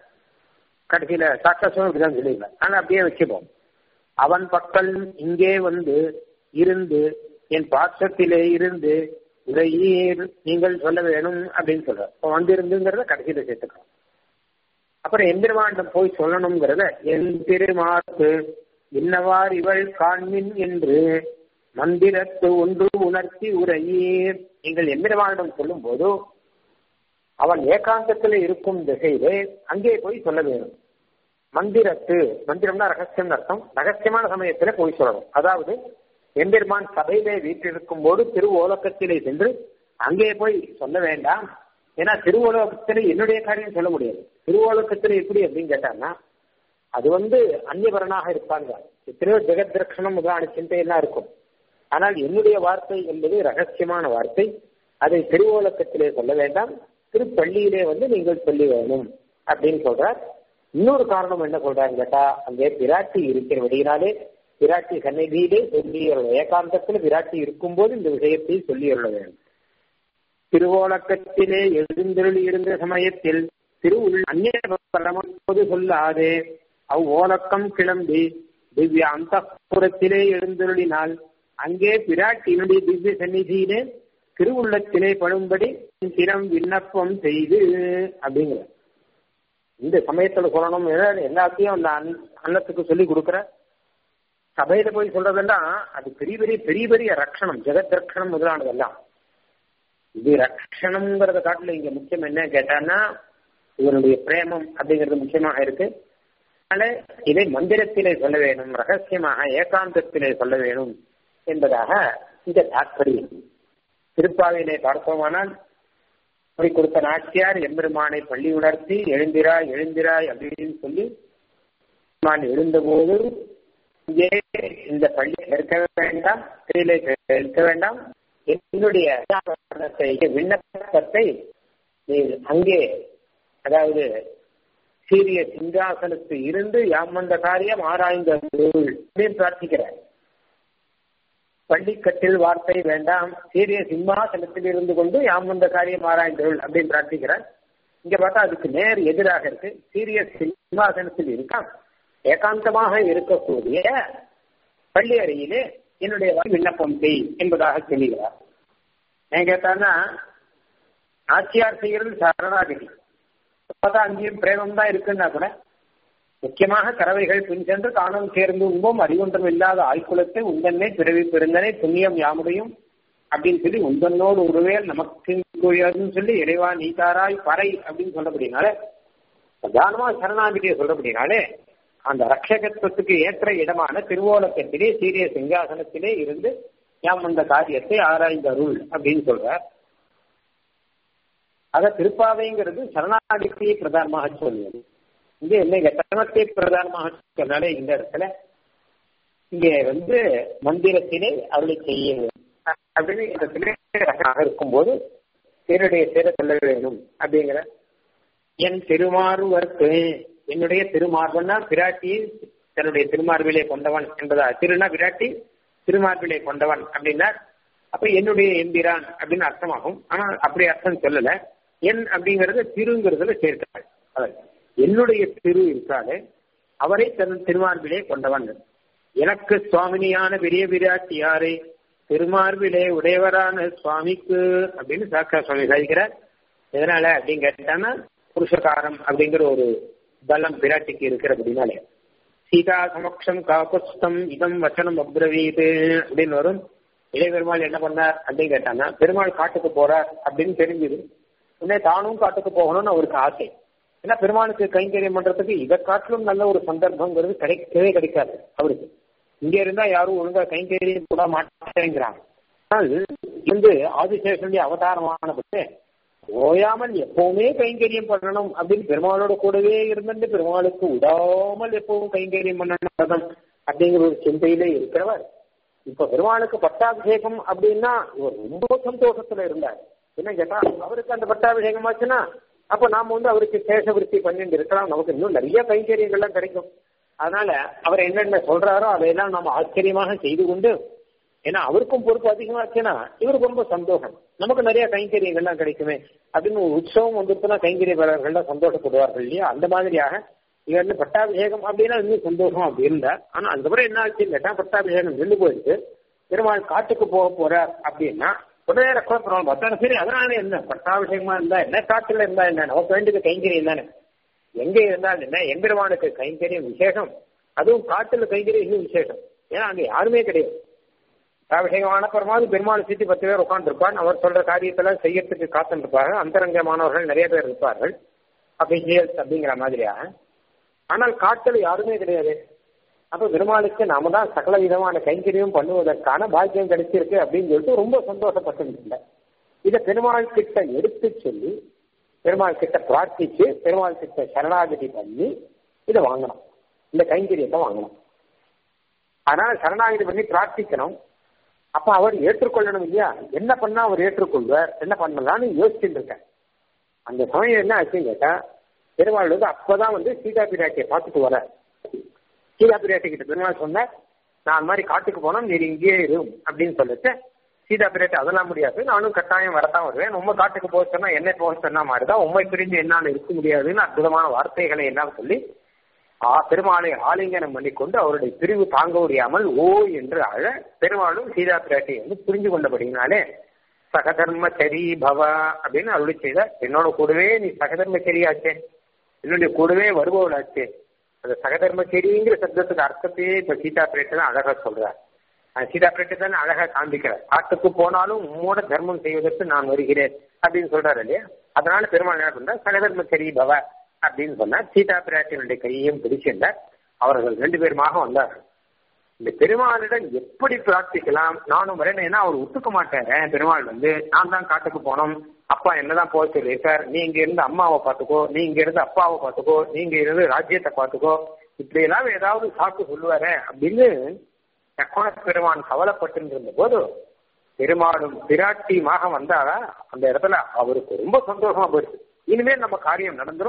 Speaker 1: கடைசியில சாட்சாசம் இப்படிதான் சொல்லியிருக்கார் ஆனா அப்படியே வச்சுப்போம் அவன் பக்கம் இங்கே வந்து இருந்து என் பாசத்திலே இருந்து உரையீர் நீங்கள் சொல்ல வேணும் அப்படின்னு சொல்ற இப்போ வந்திருந்துங்கிறத கடைசியில சேர்த்துக்கலாம் அப்புறம் எந்திரவாண்டம் போய் சொல்லணுங்கிறத என் திருமாத்து இன்னவார் இவள் காண்மின் என்று மந்திரத்து ஒன்று உணர்த்தி உரையீர் நீங்கள் எந்திரவாண்டம் சொல்லும் போது அவன் ஏகாந்தத்தில் இருக்கும் திசையிலே அங்கே போய் சொல்ல வேணும் மந்திரத்து மந்திரம்னா ரகசியம் அர்த்தம் ரகசியமான சமயத்துல போய் சொல்லணும் அதாவது எம்பெருமான் சபையிலே வீட்டிருக்கும் போது திருவோலக்கத்திலே சென்று அங்கே போய் சொல்ல வேண்டாம் ஏன்னா திருவோலோகத்துல என்னுடைய காரியம் சொல்ல முடியாது திருவோலோகத்துல எப்படி அப்படின்னு கேட்டாங்கன்னா அது வந்து அந்நியபரனாக இருப்பாங்க எத்தனையோ ஜெகத் ரட்சணம் முதலான சிந்தையெல்லாம் இருக்கும் ஆனால் என்னுடைய வார்த்தை என்பது ரகசியமான வார்த்தை அதை திருவோலக்கத்திலே சொல்ல வேண்டாம் திருப்பள்ளியிலே வந்து நீங்கள் சொல்லி வேணும் அப்படின்னு சொல்றார் இன்னொரு காரணம் என்ன சொல்றாங்க கேட்டா அங்கே பிராட்டி இருக்கிறபடியினாலே பிராட்டி சந்நிதியிலே சொல்லி ஏகாந்தத்துல பிராட்டி இருக்கும்போது இந்த விஷயத்தை சொல்லி அருள வேண்டும் திருவோலக்கத்திலே எழுந்தருளி இருந்த சமயத்தில் திருவுள் அந்நிய சொல்லாதே அவ் ஓலக்கம் கிளம்பி திவ்ய அந்த புறத்திலே எழுந்தருளினால் அங்கே பிராட்டியினுடைய திவ்ய சந்நிதியிலே திருவுள்ளத்திலே படும்படி திறம் விண்ணப்பம் செய்து அப்படிங்கிற இந்த சமயத்துல சொல்லணும் எல்லாத்தையும் அந்த அன்னத்துக்கு சொல்லி கொடுக்குற சபையில போய் சொல்றதெல்லாம் அது பெரிய பெரிய பெரிய பெரிய ரட்சணம் ஜெகத் ரட்சணம் முதலானதெல்லாம் இது ரட்சணம்ங்கிறத காட்டுல இங்க முக்கியம் என்ன கேட்டான்னா இவருடைய பிரேமம் அப்படிங்கிறது முக்கியமாக இருக்கு அதனால இதை மந்திரத்திலே சொல்ல வேணும் ரகசியமாக ஏகாந்தத்திலே சொல்ல வேணும் என்பதாக இந்த தாற்பயம் திருப்பாவையிலே பார்த்தோமானால் அப்படி கொடுத்த நாச்சியார் எம்பெருமானை பள்ளி உணர்த்தி எழுந்திராய் எழுந்திராய் அப்படின்னு சொல்லி நான் எழுந்தபோது இங்கே இந்த பள்ளி இருக்க வேண்டாம் கீழே இருக்க வேண்டாம் என்னுடைய விண்ணப்பத்தை நீ அங்கே அதாவது சீரிய சிங்காசனத்தில் இருந்து யாம் வந்த காரியம் ஆராய்ந்த அப்படின்னு பிரார்த்திக்கிறார் பள்ளிக்கட்டில் வார்த்தை வேண்டாம் சீரிய சிம்மாசனத்தில் இருந்து கொண்டு யாம் வந்த காரியம் ஆராய்ந்தருள் அப்படின்னு பிரார்த்திக்கிறார் இங்க பார்த்தா அதுக்கு நேர் எதிராக இருக்கு சீரிய சிம்மாசனத்தில் இருக்கான் ஏகாந்தமாக இருக்கக்கூடிய பள்ளி அறையிலே என்னுடைய விண்ணப்பம் செய் என்பதாக சொல்லுகிறார் ஏன் கேட்டான்னா ஆட்சியார் செய்கிறது சரணாகதி அப்பதான் அங்கேயும் பிரேமம் தான் இருக்குன்னா கூட முக்கியமாக கறவைகள் பின் சென்று காணம் சேர்ந்து உண்போம் அறிவொன்றும் இல்லாத ஆய்குலத்தை உந்தன்னை பிறவி பெருந்தனை புண்ணியம் யாமுடையும் அப்படின்னு சொல்லி உந்தன்னோடு ஒருவேல் நமக்கு கூறியதுன்னு சொல்லி இறைவா நீதாராய் பறை அப்படின்னு சொல்லப்படினாலே பிரதானமா சரணாகிதியை சொல்லப்படினாலே அந்த ரட்சகத்துவத்துக்கு ஏற்ற இடமான திருவோலக்கத்திலே சீரிய சிங்காசனத்திலே இருந்து யாம் அந்த காரியத்தை ஆராய்ந்த அருள் அப்படின்னு சொல்றார் அத திருப்பாவைங்கிறது சரணாகிதியை பிரதானமாக சொல்லுவது இங்க என்ன கட்டணத்தை பிரதானமாக சொன்னாலே இந்த இடத்துல இங்க வந்து மந்திரத்திலே அருளை செய்ய அப்படின்னு இடத்திலே இருக்கும்போது தேருடைய சேர சொல்ல வேணும் அப்படிங்கிற என் திருமாறுவர்க்கு என்னுடைய திருமார்பன்னா பிராட்டி தன்னுடைய திருமார்பிலே கொண்டவன் என்பதா திருனா பிராட்டி திருமார்பிலே கொண்டவன் அப்படின்னா அப்ப என்னுடைய எம்பிரான் அப்படின்னு அர்த்தமாகும் ஆனா அப்படி அர்த்தம் சொல்லல என் அப்படிங்கறது திருங்கிறதுல சேர்க்கிறாள் அவர் என்னுடைய திரு இருக்காரு அவரை தன் திருமார்பிலே கொண்டவன் எனக்கு சுவாமினியான பெரிய பிராட்டி யாரு திருமார்பிலே உடையவரான சுவாமிக்கு அப்படின்னு சாக்கா சுவாமி சாதிக்கிறார் எதனால அப்படின்னு கேட்டான்னா புருஷகாரம் அப்படிங்கிற ஒரு பலம் பிராட்டிக்கு இருக்கிற அப்படின்னாலே சீதா சமக்ஷம் காகுஸ்தம் இதம் வச்சனம் அப்ரவீது அப்படின்னு வரும் இளைய பெருமாள் என்ன பண்ணார் அப்படின்னு கேட்டாங்கன்னா பெருமாள் காட்டுக்கு போறார் அப்படின்னு தெரிஞ்சுது உடனே தானும் காட்டுக்கு போகணும்னு அவருக்கு ஆசை ஏன்னா பெருமாளுக்கு கைங்கரியம் பண்றதுக்கு இதை காட்டிலும் நல்ல ஒரு சந்தர்ப்பங்கிறது கிடைக்கவே கிடைக்காது அவருக்கு இங்க இருந்தா யாரும் ஒழுங்கா கைங்கரியம் கூட மாட்டேங்கிறாங்க ஆனால் வந்து ஆதிசேஷனுடைய அவதாரமானபட்டு ஓயாமல் எப்பவுமே கைங்கரியம் பண்ணணும் அப்படின்னு பெருமாளோட கூடவே இருந்துட்டு பெருமாளுக்கு விடாமல் எப்பவும் கைங்கரியம் பண்ணணும் அப்படிங்கிற ஒரு சிந்தையிலே இருக்கிறவர் இப்ப பெருமாளுக்கு பட்டாபிஷேகம் அப்படின்னா இவர் ரொம்ப சந்தோஷத்துல இருந்தார் என்ன கேட்டா அவருக்கு அந்த பட்டாபிஷேகம் ஆச்சுன்னா அப்ப நாம வந்து அவருக்கு சேஷவிருத்தி பண்ணிட்டு இருக்கலாம் நமக்கு இன்னும் நிறைய கைங்கரியங்கள்லாம் கிடைக்கும் அதனால அவர் என்னென்ன சொல்றாரோ அதையெல்லாம் நம்ம ஆச்சரியமாக செய்து கொண்டு ஏன்னா அவருக்கும் பொறுப்பு அதிகமாச்சுன்னா இவருக்கு ரொம்ப சந்தோஷம் நமக்கு நிறைய கைங்கரியங்கள்லாம் கிடைக்குமே அப்படின்னு ஒரு உற்சவம் வந்துருச்சுன்னா கைங்கரியக்காரர்கள்லாம் சந்தோஷப்படுவார்கள் இல்லையா அந்த மாதிரியாக இவர் வந்து பட்டாபிஷேகம் அப்படின்னா இன்னும் சந்தோஷம் அப்படி இருந்தார் ஆனா அதுக்கப்புறம் என்ன ஆச்சுன்னு கேட்டா பட்டாபிஷேகம் நின்று போயிருக்கு பெருமாள் காட்டுக்கு போக போறார் அப்படின்னா உடனே குழப்பம் பத்தான சரி அதனால என்ன பட்டாபிஷேகமா இருந்தா என்ன காட்டுல இருந்தா என்ன நமக்கு வேண்டியது கைங்கரியம் தானே எங்க இருந்தால் என்ன எம்பெருமானுக்கு கைங்கரியம் விசேஷம் அதுவும் காட்டுல கைங்கரியம் இன்னும் விசேஷம் ஏன்னா அங்க யாருமே கிடையாது அபிஷேகமான பரமாவது பெருமாள் சுத்தி பத்து பேர் உட்காந்துருப்பான் அவர் சொல்ற காரியத்தெல்லாம் செய்யறதுக்கு காத்துட்டு இருப்பார்கள் அந்தரங்கமானவர்கள் நிறைய பேர் இருப்பார்கள் அபிஷியல்ஸ் அப்படிங்கிற மாதிரியாக ஆனால் காட்டில் யாருமே கிடையாது அப்ப பெருமாளுக்கு நாம தான் சகல விதமான கைங்கரியம் பண்ணுவதற்கான பாக்கியம் கிடைச்சிருக்கு அப்படின்னு சொல்லிட்டு ரொம்ப சந்தோஷப்பட்டு இதை பெருமாள் கிட்ட எடுத்து சொல்லி பெருமாள் கிட்ட பிரார்த்திச்சு பெருமாள் கிட்ட சரணாகதி பண்ணி இதை வாங்கணும் இந்த கைங்கரியத்தை வாங்கணும் அதனால சரணாகதி பண்ணி பிரார்த்திக்கணும் அப்ப அவர் ஏற்றுக்கொள்ளணும் இல்லையா என்ன பண்ணா அவர் ஏற்றுக்கொள்வார் என்ன பண்ணலாம்னு யோசிச்சுட்டு இருக்கேன் அந்த சமயம் என்ன ஆச்சுன்னு கேட்டா பெருமாள் வந்து அப்பதான் வந்து சீதா பிராட்டியை பார்த்துட்டு வர சீதா பிராட்டி கிட்ட பெருமாள் சொன்ன நான் அந்த மாதிரி காட்டுக்கு போனா நீர் இங்கேயே இரு அப்படின்னு சொல்லிட்டு சீதா பிராட்டி அதெல்லாம் முடியாது நானும் கட்டாயம் வரத்தான் வருவேன் உண்மை காட்டுக்கு போக சொன்னா என்ன போக சொன்னா மாதிரிதான் உண்மை பிரிஞ்சு என்னால் இருக்க முடியாதுன்னு அற்புதமான வார்த்தைகளை எல்லாம் சொல்லி பெருமாளை ஆலிங்கனம் பண்ணிக்கொண்டு அவருடைய பிரிவு தாங்க முடியாமல் ஓ என்று அழ பெருமாளும் சீதா பிராட்டி வந்து புரிஞ்சு கொண்டபடினாலே சகதர்மச்சரி பவ அப்படின்னு அருளி செய்த என்னோட கூடவே நீ சகதர்மச்சரியாச்சே என்னுடைய கூடவே வருபவளாச்சே அந்த சகதர்மச்சரிங்கிற சப்தத்துக்கு அர்த்தத்தையே இப்ப சீதா பிராட்டி தான் அழகா சொல்றார் சீதா பிராட்டி தான் அழகா காண்பிக்கிறார் காட்டுக்கு போனாலும் உம்மோட தர்மம் செய்வதற்கு நான் வருகிறேன் அப்படின்னு சொல்றாரு இல்லையா அதனால பெருமாள் என்ன பண்ற சகதர்மச்சரி பவ அப்படின்னு சொன்னார் சீதா பிராட்டியினுடைய கையையும் பிடிச்சிருந்தார் அவர்கள் ரெண்டு பேருமாக வந்தார்கள் இந்த பெருமாளிடம் எப்படி பிரார்த்திக்கலாம் நானும் வரேன் ஏன்னா அவர் ஒத்துக்க மாட்டாரு பெருமாள் வந்து நான் தான் காட்டுக்கு போனோம் அப்பா என்னதான் போக சொல்லியிருக்கார் நீ இங்க இருந்து அம்மாவை பார்த்துக்கோ நீ இங்க இருந்து அப்பாவை பார்த்துக்கோ நீங்க இருந்து ராஜ்யத்தை பார்த்துக்கோ இப்படி எல்லாம் ஏதாவது சாக்கு சொல்லுவாரு அப்படின்னு தக்கோண பெருமான் கவலைப்பட்டு இருந்த போது பெருமாளும் பிராட்டியுமாக வந்தாரா அந்த இடத்துல அவருக்கு ரொம்ப சந்தோஷமா போயிடுச்சு இனிமேல் நம்ம காரியம் நடந்துரும்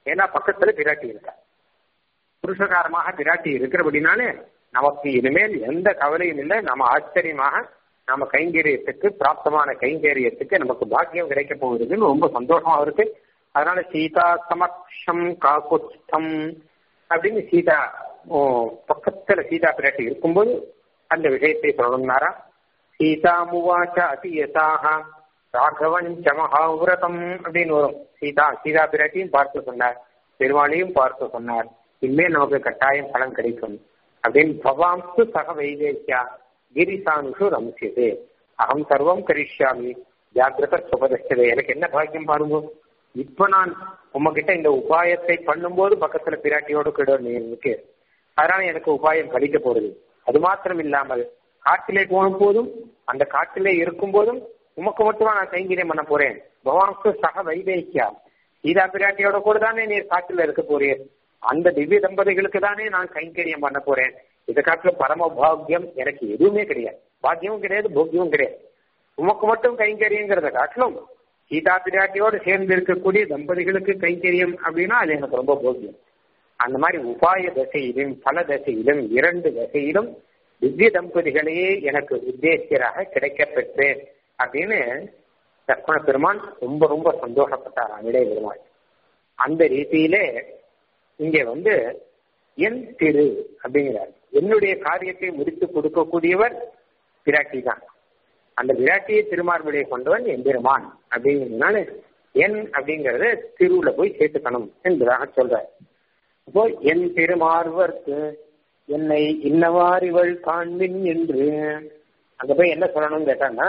Speaker 1: ஏன்னா பக்கத்துல பிராட்டி இருக்கா புருஷகாரமாக பிராட்டி இருக்கிறபடினாலே நமக்கு இனிமேல் எந்த கவலையும் இல்லை நம்ம ஆச்சரியமாக நம்ம கைங்கரியத்துக்கு பிராப்தமான கைங்கரியத்துக்கு நமக்கு பாக்கியம் கிடைக்க போகுதுன்னு ரொம்ப சந்தோஷமா இருக்கு அதனால சீதா சமக்ஷம் காக்குத்தம் அப்படின்னு சீதா பக்கத்துல சீதா பிராட்டி இருக்கும்போது அந்த விஷயத்தை சொல்லணும்னாரா சீதா முவாச்ச அதியதாக ராகவஞ்ச மகாவிரதம் அப்படின்னு வரும் சீதா சீதா பிராட்டியும் பார்த்து சொன்னார் பெருமாளையும் பார்த்து சொன்னார் இனிமேல் நமக்கு கட்டாயம் பலன் கிடைக்கும் அப்படின்னு பவாம்சு சக வைதேசியா கிரிசானுஷு ரம்சியதே அகம் சர்வம் கரிஷ்யாமி ஜாகிரத சுபதஷ்டதே எனக்கு என்ன பாக்கியம் பாருங்க இப்ப நான் உங்ககிட்ட இந்த உபாயத்தை பண்ணும்போது பக்கத்துல பிராட்டியோடு கிடும் இருக்கு அதனால எனக்கு உபாயம் படிக்க போறது அது மாத்திரம் இல்லாமல் காட்டிலே போகும் போதும் அந்த காட்டிலே இருக்கும் போதும் உமக்கு மட்டுமா நான் கைங்கரியம் பண்ண போறேன் பகவானுக்கு சக வைதேக்கியா சீதா பிராட்டியோட கூட தானே நீர் காட்டுல இருக்க போறீர் அந்த திவ்ய தம்பதிகளுக்கு தானே நான் கைங்கரியம் பண்ண போறேன் இதை காட்டுல பரம பாக்கியம் எனக்கு எதுவுமே கிடையாது பாக்கியமும் கிடையாது போக்கியமும் கிடையாது உமக்கு மட்டும் கைங்கரியங்கிறத காட்டிலும் சீதா பிராட்டியோடு சேர்ந்து இருக்கக்கூடிய தம்பதிகளுக்கு கைங்கரியம் அப்படின்னா அது எனக்கு ரொம்ப போக்கியம் அந்த மாதிரி உபாய தசையிலும் பல தசையிலும் இரண்டு தசையிலும் திவ்ய தம்பதிகளையே எனக்கு உத்தேசியராக கிடைக்க பெற்றேன் அப்படின்னு லக்ஷ்மண பெருமான் ரொம்ப ரொம்ப சந்தோஷப்பட்டார் இளைய பெருமாள் அந்த ரீதியிலே இங்கே வந்து என் திரு அப்படிங்கிறார் என்னுடைய காரியத்தை முடித்து கொடுக்கக்கூடியவர் பிராட்டி தான் அந்த விராட்டியை திருமார்புடைய கொண்டவன் எம்பெருமான் அப்படிங்கிறதுனால என் அப்படிங்கறத திருவுல போய் சேர்த்துக்கணும் என்பதாக சொல்றார் இப்போ என் திருமார்வர்க்கு என்னை இன்னவாறு இவள் காண்பின் என்று அங்க போய் என்ன சொல்லணும்னு கேட்டாங்கன்னா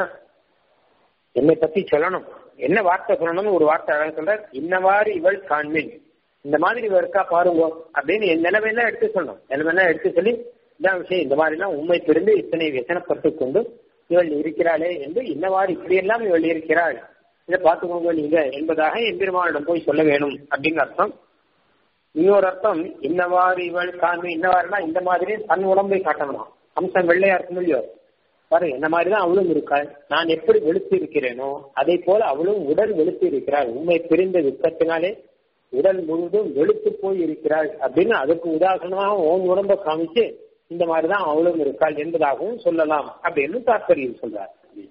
Speaker 1: என்னை பத்தி சொல்லணும் என்ன வார்த்தை சொல்லணும்னு ஒரு வார்த்தை அழகாக சொல்ற இன்னவாறு இவள் காண்பின் இந்த மாதிரி இவ இருக்கா பாருங்க அப்படின்னு என் நிலைமையெல்லாம் எடுத்து சொல்லணும் நிலைமையெல்லாம் எடுத்து சொல்லி இதான் விஷயம் இந்த மாதிரிலாம் உண்மை பிரிந்து இத்தனை விசனப்பட்டு கொண்டு இவள் இருக்கிறாளே என்று இன்னவாறு இப்படியெல்லாம் இவள் இருக்கிறாள் இதை பார்த்துக்கோங்க நீங்க என்பதாக எம்பெருமானிடம் போய் சொல்ல வேணும் அப்படின்னு அர்த்தம் இன்னொரு அர்த்தம் இன்னவாறு இவள் காண்பு இன்னவாறுனா இந்த மாதிரி தன் உடம்பை காட்டணும் அம்சம் வெள்ளையா இருக்கும் இல்லையோ பாரு என்ன மாதிரிதான் அவளும் இருக்காள் நான் எப்படி வெளுத்து இருக்கிறேனோ அதே போல அவளும் உடல் வெளுத்து இருக்கிறாள் உண்மை பிரிந்த துக்கத்தினாலே உடல் முழுதும் வெளுத்து போய் இருக்கிறாள் அப்படின்னு அதுக்கு உதாரணமாக ஓன் உடம்ப காமிச்சு இந்த மாதிரிதான் அவளும் இருக்காள் என்பதாகவும் சொல்லலாம் அப்படின்னு தாற்பயம் சொல்றார்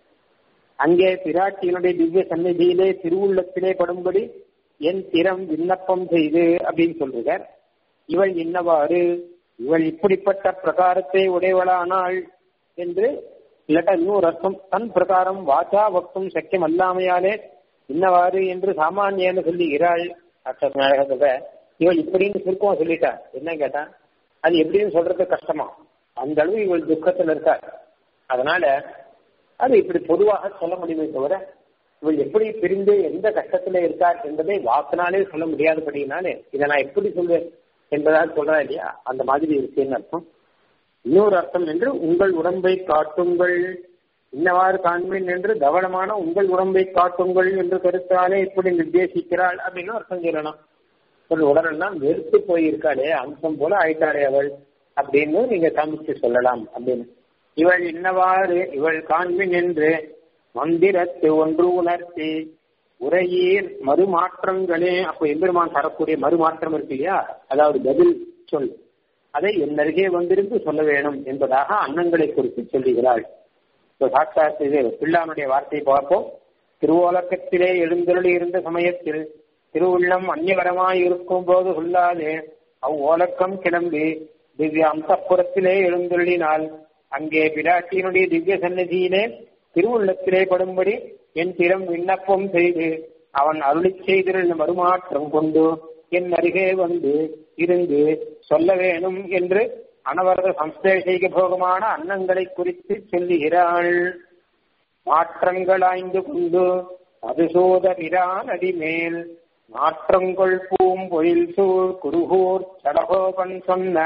Speaker 1: அங்கே பிராட்டியினுடைய திவ்ய சந்நிதியிலே திருவுள்ளத்திலே படும்படி என் திறம் விண்ணப்பம் செய்து அப்படின்னு சொல்றார் இவள் இன்னவாறு இவள் இப்படிப்பட்ட பிரகாரத்தை உடையவளானாள் என்று இல்லாட்டா இன்னொரு அர்த்தம் தன் பிரகாரம் வாச்சா பக்தும் சக்கியம் அல்லாமையாலே இன்னவாறு என்று சாமானியன்னு சொல்லுகிறாள் சொல்ற இவள் இப்படின்னு சுருக்கமா சொல்லிட்டா என்ன கேட்டா அது எப்படின்னு சொல்றது கஷ்டமா அந்த அளவு இவள் துக்கத்துல இருக்கா அதனால அது இப்படி பொதுவாக சொல்ல முடியுமே தவிர இவள் எப்படி பிரிந்து எந்த கஷ்டத்துல இருக்கார் என்பதை வாக்குனாலே சொல்ல முடியாதபடினாலே இதை நான் எப்படி சொல்வேன் என்பதாக சொல்றா இல்லையா அந்த மாதிரி இருக்குன்னு அர்த்தம் இன்னொரு அர்த்தம் என்று உங்கள் உடம்பை காட்டுங்கள் இன்னவாறு காண்பேன் என்று தவளமான உங்கள் உடம்பை காட்டுங்கள் என்று கருத்தாலே இப்படி நிர்தேசிக்கிறாள் அப்படின்னு அர்த்தம் சொல்லணும் ஒரு உடனெல்லாம் வெறுத்து போயிருக்காளே அம்சம் போல ஆயிட்டாளே அவள் அப்படின்னு நீங்க காமிச்சு சொல்லலாம் அப்படின்னு இவள் இன்னவாறு இவள் காண்பின் என்று மந்திரத்து ஒன்று உணர்த்தி உரையீர் மறுமாற்றங்களே அப்போ எம்பெருமான் தரக்கூடிய மறுமாற்றம் இருக்கு இல்லையா அதாவது பதில் சொல் அதை என் அருகே வந்திருந்து சொல்ல வேணும் என்பதாக அன்னங்களை குறித்து சொல்லுகிறாள் இப்போ சாட்சாத் இது பிள்ளானுடைய வார்த்தையை பார்ப்போம் திருவோலக்கத்திலே எழுந்தருளி இருந்த சமயத்தில் திருவுள்ளம் அந்நியவரமாய் இருக்கும் போது சொல்லாது அவ் ஓலக்கம் கிளம்பி திவ்ய அந்தப்புறத்திலே எழுந்தருளினால் அங்கே பிராட்டியினுடைய திவ்ய சன்னதியிலே திருவுள்ளத்திலே படும்படி என் திறம் விண்ணப்பம் செய்து அவன் அருளி செய்திருந்த மறுமாற்றம் கொண்டு என் அருகே வந்து இருந்து சொல்ல வேணும் என்று அனவரத சம்சேஷிக போகமான அன்னங்களை குறித்து சொல்லுகிறாள் மாற்றங்களாய்ந்து கொண்டு மதுசூத பிரான் அடிமேல் மாற்றங்கொள் பூம்பொழில் சூழ் குருகூர் சடகோபன் சொன்ன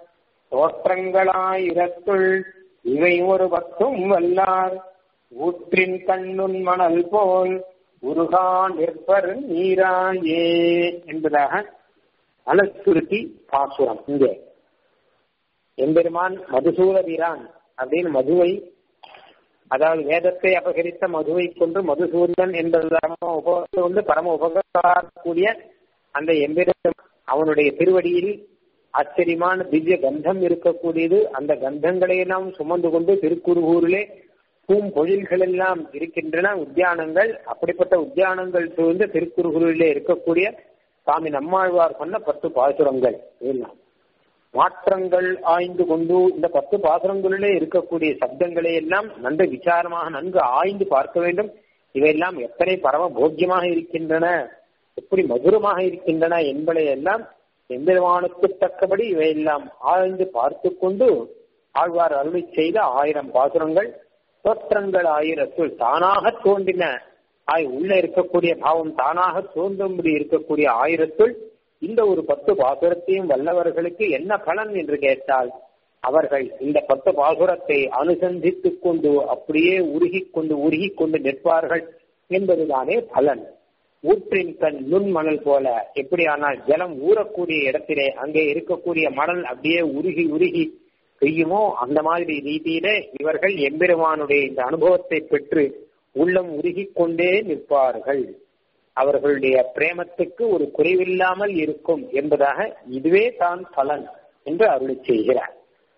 Speaker 1: தோற்றங்களாயிரத்துள் இவை ஒரு பத்தும் வல்லார் ஊற்றின் கண்ணுன் மணல் போல் உருகான் நிற்பர் நீராயே என்பதாக அலசுருத்தி பாசுரம் இங்கே எம்பெருமான் மதுசூர வீரான் அப்படின்னு மதுவை அதாவது வேதத்தை அபகரித்த மதுவை கொண்டு மதுசூதன் என்பதாக உபகத்தை கொண்டு பரம உபகக்கூடிய அந்த எம்பெரும் அவனுடைய திருவடியில் ஆச்சரியமான திவ்ய கந்தம் இருக்கக்கூடியது அந்த கந்தங்களை எல்லாம் சுமந்து கொண்டு திருக்குறுகூரிலே பூம்பொழில்கள் எல்லாம் இருக்கின்றன உத்தியானங்கள் அப்படிப்பட்ட உத்தியானங்கள் சூழ்ந்து திருக்குறுகூரிலே இருக்கக்கூடிய சாமி நம்மாழ்வார் சொன்ன பத்து பாசுரங்கள் எல்லாம் மாற்றங்கள் ஆய்ந்து கொண்டு இந்த பத்து பாசுரங்களிலே இருக்கக்கூடிய சப்தங்களை எல்லாம் நன்கு விசாரமாக நன்கு ஆய்ந்து பார்க்க வேண்டும் இவையெல்லாம் எத்தனை பரம போக்கியமாக இருக்கின்றன எப்படி மதுரமாக இருக்கின்றன என்பதை எல்லாம் எம்பெருமானுக்கு தக்கபடி இவையெல்லாம் ஆழ்ந்து பார்த்து கொண்டு ஆழ்வார் அருளி செய்த ஆயிரம் பாசுரங்கள் தோற்றங்கள் ஆயிரத்துள் தானாக தோன்றின ஆய் உள்ள இருக்கக்கூடிய பாவம் தானாக தோன்றும்படி இருக்கக்கூடிய ஆயிரத்துள் இந்த ஒரு பத்து பாசுரத்தையும் வல்லவர்களுக்கு என்ன பலன் என்று கேட்டால் அவர்கள் இந்த பத்து பாசுரத்தை அனுசந்தித்துக் கொண்டு அப்படியே உருகிக் கொண்டு உருகிக் கொண்டு நிற்பார்கள் என்பதுதானே பலன் ஊற்றின் கண் நுண் மணல் போல எப்படியானால் ஜலம் ஊறக்கூடிய இடத்திலே அங்கே இருக்கக்கூடிய மணல் அப்படியே உருகி உருகி பெய்யுமோ அந்த மாதிரி ரீதியிலே இவர்கள் எம்பெருமானுடைய இந்த அனுபவத்தை பெற்று உள்ளம் உருகிக் கொண்டே நிற்பார்கள் அவர்களுடைய பிரேமத்துக்கு ஒரு குறைவில்லாமல் இருக்கும் என்பதாக இதுவே தான் பலன் என்று அருளி செய்கிறார்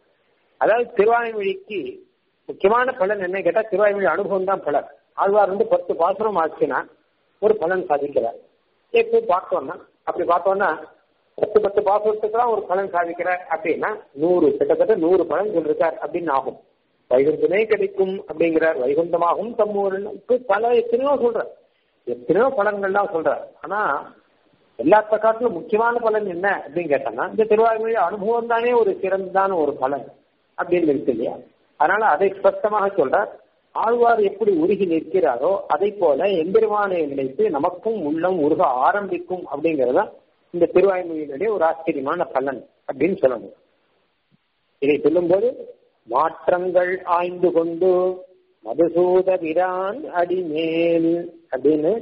Speaker 1: அதாவது திருவாய்மொழிக்கு முக்கியமான பலன் என்ன கேட்டா திருவாய்மொழி அனுபவம் தான் பலன் ஆழ்வார் வந்து பத்து பாசுரம் ஆச்சுன்னா ஒரு பலன் சாதிக்கிறார் எப்படி பார்த்தோம்னா அப்படி பார்த்தோம்னா பத்து பத்து பாசுரத்துக்குலாம் ஒரு பலன் சாதிக்கிறார் அப்படின்னா நூறு கிட்டத்தட்ட நூறு பலன் சொல்லிருக்கார் அப்படின்னு ஆகும் வைகுந்தமே கிடைக்கும் அப்படிங்கிறார் வைகுந்தமாகவும் தம்மூருக்கு பல எத்தனையோ சொல்றார் எத்தனையோ பலன்கள்லாம் சொல்றார் ஆனா எல்லாத்த காட்டிலும் முக்கியமான பலன் என்ன அப்படின்னு கேட்டோம்னா இந்த திருவாய்மொழி அனுபவம் தானே ஒரு சிறந்தான ஒரு பலன் அப்படின்னு இருக்கு இல்லையா அதனால அதை ஸ்பஷ்டமாக சொல்றார் ஆழ்வார் எப்படி உருகி நிற்கிறாரோ அதை போல எம்பெருமானை நினைத்து நமக்கும் உள்ளம் உருக ஆரம்பிக்கும் அப்படிங்கறத இந்த திருவாய்மொழியினுடைய ஒரு ஆச்சரியமான பலன் அப்படின்னு சொல்லணும் இதை சொல்லும்போது மாற்றங்கள் ஆய்ந்து கொண்டு மதுசூத பிரான் அடிமேல் அப்படின்னு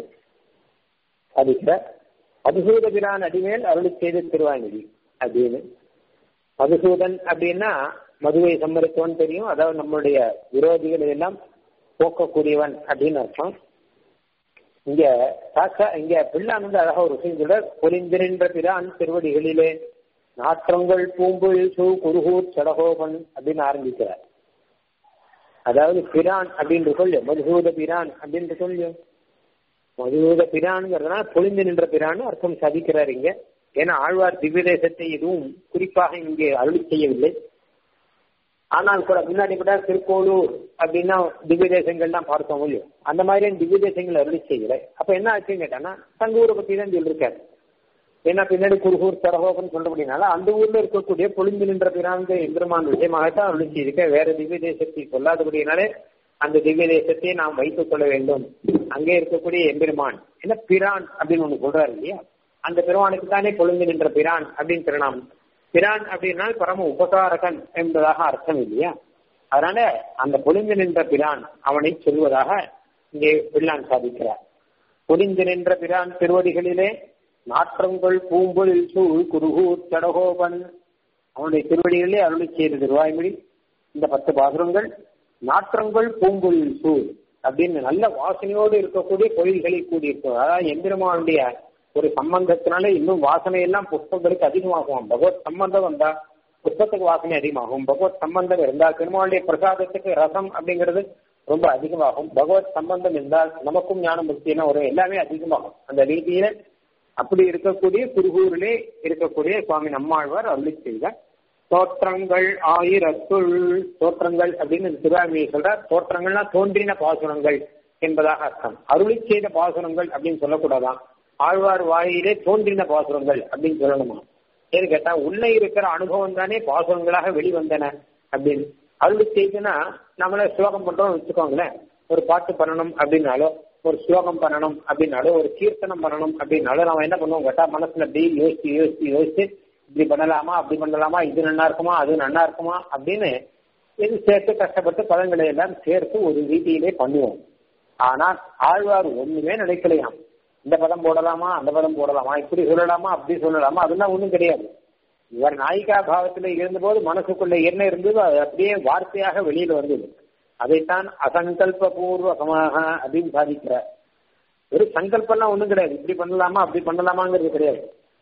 Speaker 1: சாதிக்கிற மதுசூத பிரான் அடிமேல் அருளி செய்த திருவாய்மொழி அப்படின்னு மதுசூதன் அப்படின்னா மதுவை சம்மரித்தவன் தெரியும் அதாவது நம்மளுடைய விரோதிகளை எல்லாம் போக்கக்கூடியவன் அப்படின்னு அர்த்தம் இங்க சாக்கா இங்க பிள்ளான் வந்து அழகா ஒரு விஷயம் சொல்ற பொலிந்திருன்ற பிரான் திருவடிகளிலே நாற்றங்கள் பூம்புல் சூ குருகூர் சடகோபன் அப்படின்னு ஆரம்பிக்கிறார் அதாவது பிரான் அப்படின்னு சொல்லு மதுசூத பிரான் அப்படின்னு சொல்லு மதுசூத பிரான்ங்கிறதுனால பொழிந்து நின்ற பிரான் அர்த்தம் சாதிக்கிறார் இங்க ஏன்னா ஆழ்வார் திவ்ய தேசத்தை எதுவும் குறிப்பாக இங்கே அருளி செய்யவில்லை ஆனால் கூட முன்னாடி கூட திருக்கோளூர் அப்படின்னா திவ்ய தேசங்கள்லாம் பார்த்தோம் இல்லையோ அந்த மாதிரியான திவ்ய தேசங்கள் அருளி செய்யல அப்ப என்ன ஆச்சுன்னு கேட்டான்னா தங்க ஊரை பத்தி தான் சொல்லியிருக்காரு ஏன்னா பின்னாடி குருகூர் தரகோபன் சொல்றபடினால அந்த ஊர்ல இருக்கக்கூடிய பொழிந்து நின்ற பிராந்த எம்பெருமான் விஷயமாகத்தான் அருளி செய்திருக்க வேற திவ்ய தேசத்தை சொல்லாதபடினாலே அந்த திவ்ய தேசத்தை நாம் வைத்துக் கொள்ள வேண்டும் அங்கே இருக்கக்கூடிய எம்பெருமான் என்ன பிரான் அப்படின்னு ஒண்ணு சொல்றாரு இல்லையா அந்த பெருமானுக்கு தானே பொழுந்து நின்ற பிரான் அப்படின்னு திருநாமம் பிரான் அப்படின்னா பரம உபகாரகன் என்பதாக அர்த்தம் இல்லையா அதனால அந்த பொழிந்து நின்ற பிரான் அவனை சொல்வதாக இங்கே பிள்ளான் சாதிக்கிறார் பொழிந்து நின்ற பிரான் திருவடிகளிலே நாற்றங்கள் பூம்பொழில் சூழ் குருகூர் சடகோபன் அவனுடைய திருவடிகளிலே அருளி செய்த திருவாய்மொழி இந்த பத்து பாசுரங்கள் நாற்றங்கள் பூம்பொழில் சூழ் அப்படின்னு நல்ல வாசனையோடு இருக்கக்கூடிய கோயில்களை கூடியிருக்கும் அதாவது எம்பெருமானுடைய ஒரு சம்பந்தத்தினால இன்னும் வாசனை எல்லாம் புஷ்பங்களுக்கு அதிகமாகும் பகவத் சம்பந்தம் வந்தா புஷ்பத்துக்கு வாசனை அதிகமாகும் பகவத் சம்பந்தம் இருந்தால் பெருமாளுடைய பிரசாதத்துக்கு ரசம் அப்படிங்கிறது ரொம்ப அதிகமாகும் பகவத் சம்பந்தம் இருந்தால் நமக்கும் ஞானம் பக்தினா ஒரு எல்லாமே அதிகமாகும் அந்த ரீதியில அப்படி இருக்கக்கூடிய குருகூரிலே இருக்கக்கூடிய சுவாமி நம்மாழ்வார் அருளி செய்த தோற்றங்கள் ஆயிரத்துள் தோற்றங்கள் அப்படின்னு திருவாமியை சொல்றார் தோற்றங்கள்னா தோன்றின பாசுரங்கள் என்பதாக அர்த்தம் அருளி செய்த பாசுரங்கள் அப்படின்னு சொல்லக்கூடாதான் ஆழ்வார் வாயிலே தோன்றின பாசுரங்கள் அப்படின்னு சொல்லணுமா ஏன்னு கேட்டா உள்ள இருக்கிற அனுபவம் தானே பாசுரங்களாக வெளிவந்தன அப்படின்னு அருளி செய்துன்னா நம்மள ஸ்லோகம் பண்றோம் வச்சுக்கோங்களேன் ஒரு பாட்டு பண்ணணும் அப்படின்னாலோ ஒரு ஸ்லோகம் பண்ணணும் அப்படின்னாலோ ஒரு கீர்த்தனம் பண்ணணும் அப்படின்னாலோ நம்ம என்ன பண்ணுவோம் கேட்டா மனசுல அப்படி யோசிச்சு யோசிச்சு யோசிச்சு இப்படி பண்ணலாமா அப்படி பண்ணலாமா இது நல்லா இருக்குமா அது நல்லா இருக்குமா அப்படின்னு இது சேர்த்து கஷ்டப்பட்டு பதங்களை எல்லாம் சேர்த்து ஒரு ரீதியிலே பண்ணுவோம் ஆனால் ஆழ்வார் ஒண்ணுமே நினைக்கலையாம் இந்த பதம் போடலாமா அந்த பதம் போடலாமா இப்படி சொல்லலாமா அப்படி சொல்லலாமா அதெல்லாம் ஒண்ணும் கிடையாது இவர் நாயிகா பாவத்துல இருந்தபோது மனசுக்குள்ள என்ன இருந்ததோ அது அப்படியே வார்த்தையாக வெளியில வந்தது அதைத்தான் அசங்கல்ப பூர்வகமாக அப்படின்னு சாதிக்கிறார் ஒரு சங்கல்பம்லாம் ஒண்ணும் கிடையாது இப்படி பண்ணலாமா அப்படி பண்ணலாமாங்கிறது கிடையாது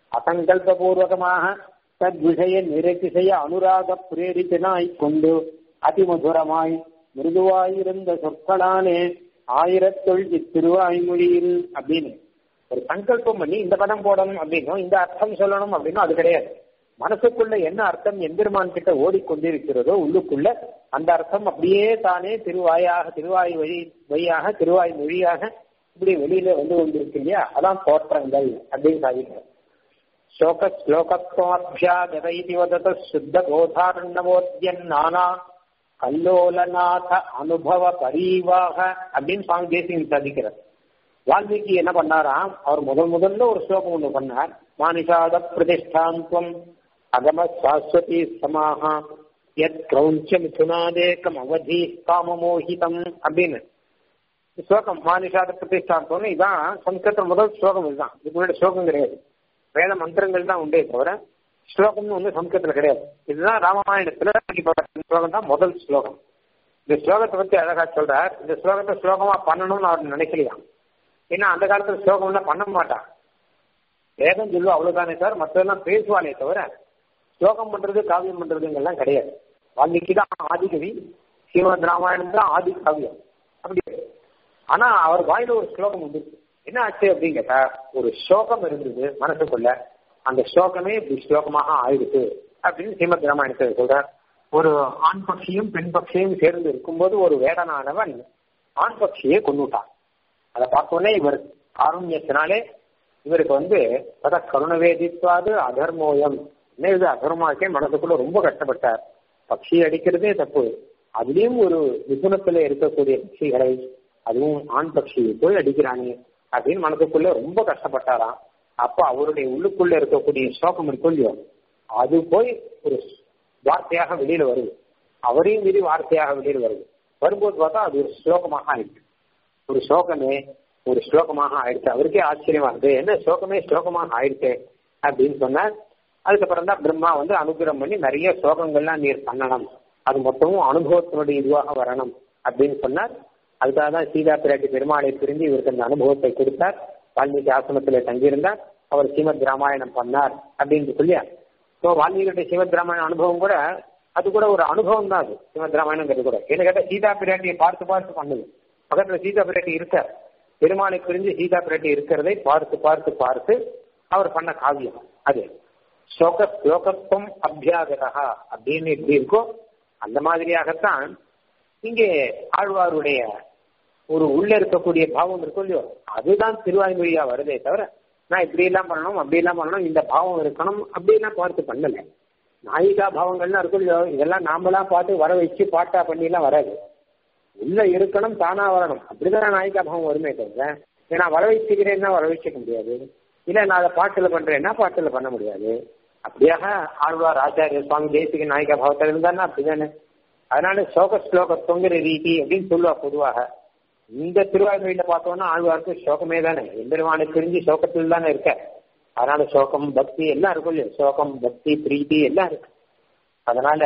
Speaker 1: அசங்கல்பூர்வகமாக தத்விஷய நிரதிசய அனுராக பிரேரித்தனாய் கொண்டு அதிமதுரமாய் மிருதுவாயிருந்த சொற்களானே ஆயிரத்தொள் இத்திருவாய்மொழியில் அப்படின்னு ஒரு சங்கல்பம் பண்ணி இந்த பதம் போடணும் அப்படின்னும் இந்த அர்த்தம் சொல்லணும் அப்படின்னும் அது கிடையாது மனசுக்குள்ள என்ன அர்த்தம் எம்பெருமான் கிட்ட ஓடிக்கொண்டிருக்கிறதோ உள்ளுக்குள்ள அந்த அர்த்தம் அப்படியே தானே திருவாயாக திருவாய் வழி வழியாக திருவாய் மொழியாக இப்படி வெளியில வந்து கொண்டிருக்கு இல்லையா அதான் தோற்றங்கள் அப்படின்னு சாதிக்கிறார் ஸ்லோக ஸ்லோகத்வாபியாகதைதி வதத சுத்த போதாரணவோத்யன் நானா கல்லோலநாத அனுபவ பரீவாக அப்படின்னு சுவாமி தேசியம் சாதிக்கிறார் வால்மீகி என்ன பண்ணாராம் அவர் முதல் முதல்ல ஒரு ஸ்லோகம் ஒன்று பண்ணார் மானிஷாத பிரதிஷ்டாந்தம் அகம சாஸ்வதி சமாஹா எத் கிரௌஞ்ச மிதுனாதேக்கம் அவதி காமமோகிதம் அப்படின்னு ஸ்லோகம் மானிஷாத பிரதிஷ்டாந்தம்னு இதான் சம்ஸ்கிருத முதல் ஸ்லோகம் இதுதான் இதுக்கு முன்னாடி ஸ்லோகம் கிடையாது வேத மந்திரங்கள் தான் உண்டே தவிர ஸ்லோகம்னு ஒன்று சம்ஸ்கிருதத்துல கிடையாது இதுதான் ராமாயணத்துல ஸ்லோகம் தான் முதல் ஸ்லோகம் இந்த ஸ்லோகத்தை பத்தி அழகா சொல்றார் இந்த ஸ்லோகத்தை ஸ்லோகமா பண்ணணும்னு அவர் நினைக்கலையாம் ஏன்னா அந்த காலத்துல ஸ்லோகம்லாம் பண்ண மாட்டான் வேதம் சொல்லுவா அவ்வளவுதானே சார் மற்றதெல்லாம் பேசுவானே தவிர ஸ்லோகம் பண்றது காவியம் பண்றதுங்கெல்லாம் கிடையாது வால்மீகி தான் ஆதிகவி ஸ்ரீமத் ராமாயணம் தான் ஆதி காவியம் அப்படி ஆனா அவர் வாயில ஒரு ஸ்லோகம் உண்டு என்ன ஆச்சு அப்படின்னு கேட்டா ஒரு ஸ்லோகம் இருந்தது மனசுக்குள்ள அந்த ஸ்லோகமே இப்படி ஸ்லோகமாக ஆயிடுச்சு அப்படின்னு ஸ்ரீமத் ராமாயணத்தை சொல்றார் ஒரு ஆண் பட்சியும் பெண் பட்சியும் சேர்ந்து இருக்கும்போது ஒரு வேடனானவன் ஆண் பட்சியை கொண்டுட்டான் அதை பார்த்தோன்னே இவர் காருண்யத்தினாலே இவருக்கு வந்து பத கருணவேதித்வாது அதர்மோயம் என்ன இது அதர்மாக்கே மனசுக்குள்ள ரொம்ப கஷ்டப்பட்டார் பட்சியை அடிக்கிறதே தப்பு அதுலயும் ஒரு நிபுணத்துல இருக்கக்கூடிய பட்சிகளை அதுவும் ஆண் பட்சியை போய் அடிக்கிறானே அப்படின்னு மனதுக்குள்ள ரொம்ப கஷ்டப்பட்டாராம் அப்ப அவருடைய உள்ளுக்குள்ள இருக்கக்கூடிய ஸ்லோகம் இருக்கும் இல்லையோ அது போய் ஒரு வார்த்தையாக வெளியில வருது அவரையும் மீறி வார்த்தையாக வெளியில வருது வரும்போது பார்த்தா அது ஒரு ஸ்லோகமாக ஆயிடுச்சு ஒரு ஸ்லோகமே ஒரு ஸ்லோகமாக ஆயிடுச்சு அவருக்கே ஆச்சரியமா இருக்கு என்ன ஸ்லோகமே ஸ்லோகமாக ஆயிடுச்சு அப்படின்னு சொன்னார் அதுக்கப்புறம் தான் பிரம்மா வந்து அனுகிரகம் பண்ணி நிறைய ஸ்லோகங்கள்லாம் நீர் பண்ணணும் அது மொத்தமும் அனுபவத்தினுடைய இதுவாக வரணும் அப்படின்னு சொன்னார் அதுக்காக தான் சீதா பிராட்டி பெருமாளை பிரிஞ்சு இவருக்கு அந்த அனுபவத்தை கொடுத்தார் வால்மீகி ஆசிரமத்தில் தங்கியிருந்தார் அவர் ஸ்ரீமத் ராமாயணம் பண்ணார் அப்படின்னு சொல்லியா ஸோ வால்மீகியுடைய ஸ்ரீமத் ராமாயண அனுபவம் கூட அது கூட ஒரு அனுபவம் தான் அது ஸ்ரீமத் ராமாயணங்கிறது கூட என்ன கேட்டால் சீதா பிராட்டியை பார்த்து பார்த்து பண்ணுது பக்கத்துல சீதா பிராட்டி இருக்கார் பெருமாளை பிரிஞ்சு சீதா பிராட்டி இருக்கிறதை பார்த்து பார்த்து பார்த்து அவர் பண்ண காவியம் அது ஸ்லோக ஸ்லோகத்துவம் அபியாகதா அப்படின்னு எப்படி இருக்கோ அந்த மாதிரியாகத்தான் இங்கே ஆழ்வாருடைய ஒரு உள்ள இருக்கக்கூடிய பாவம் இருக்கும் இல்லையோ அதுதான் திருவாய்மொழியா வருதே தவிர நான் இப்படி எல்லாம் பண்ணணும் அப்படி எல்லாம் பண்ணணும் இந்த பாவம் இருக்கணும் அப்படிலாம் பார்த்து பண்ணல நாயிகா பாவங்கள்லாம் இருக்கும் இல்லையோ இதெல்லாம் நாமெல்லாம் பார்த்து வர வச்சு பாட்டா பண்ணிலாம் வராது உள்ள இருக்கணும் தானா வரணும் அப்படிதான் நாயிகா பாவம் வருமே தவிர ஏன்னா வர வச்சுக்கிறேன்னா வர வச்சுக்க முடியாது இல்ல நான் அதை பாட்டுல பண்றேன்னா பாட்டுல பண்ண முடியாது அப்படியாக ஆழ்வார் ஆச்சாரிய சுவாமி தேசிக நாயிகா பாவத்தில் இருந்தாருன்னா அப்படிதானே அதனால சோக ஸ்லோகத்துவங்கிற ரீதி அப்படின்னு சொல்லுவா பொதுவாக இந்த திருவாய்மொழியில பார்த்தோம்னா ஆழ்வாருக்கு சோகமே தானே எம்பெருமானுக்கு தெரிஞ்சு சோகத்தில் தானே இருக்க அதனால சோகம் பக்தி எல்லாம் இருக்கும் இல்லையா சோகம் பக்தி பிரீத்தி எல்லாம் இருக்கு அதனால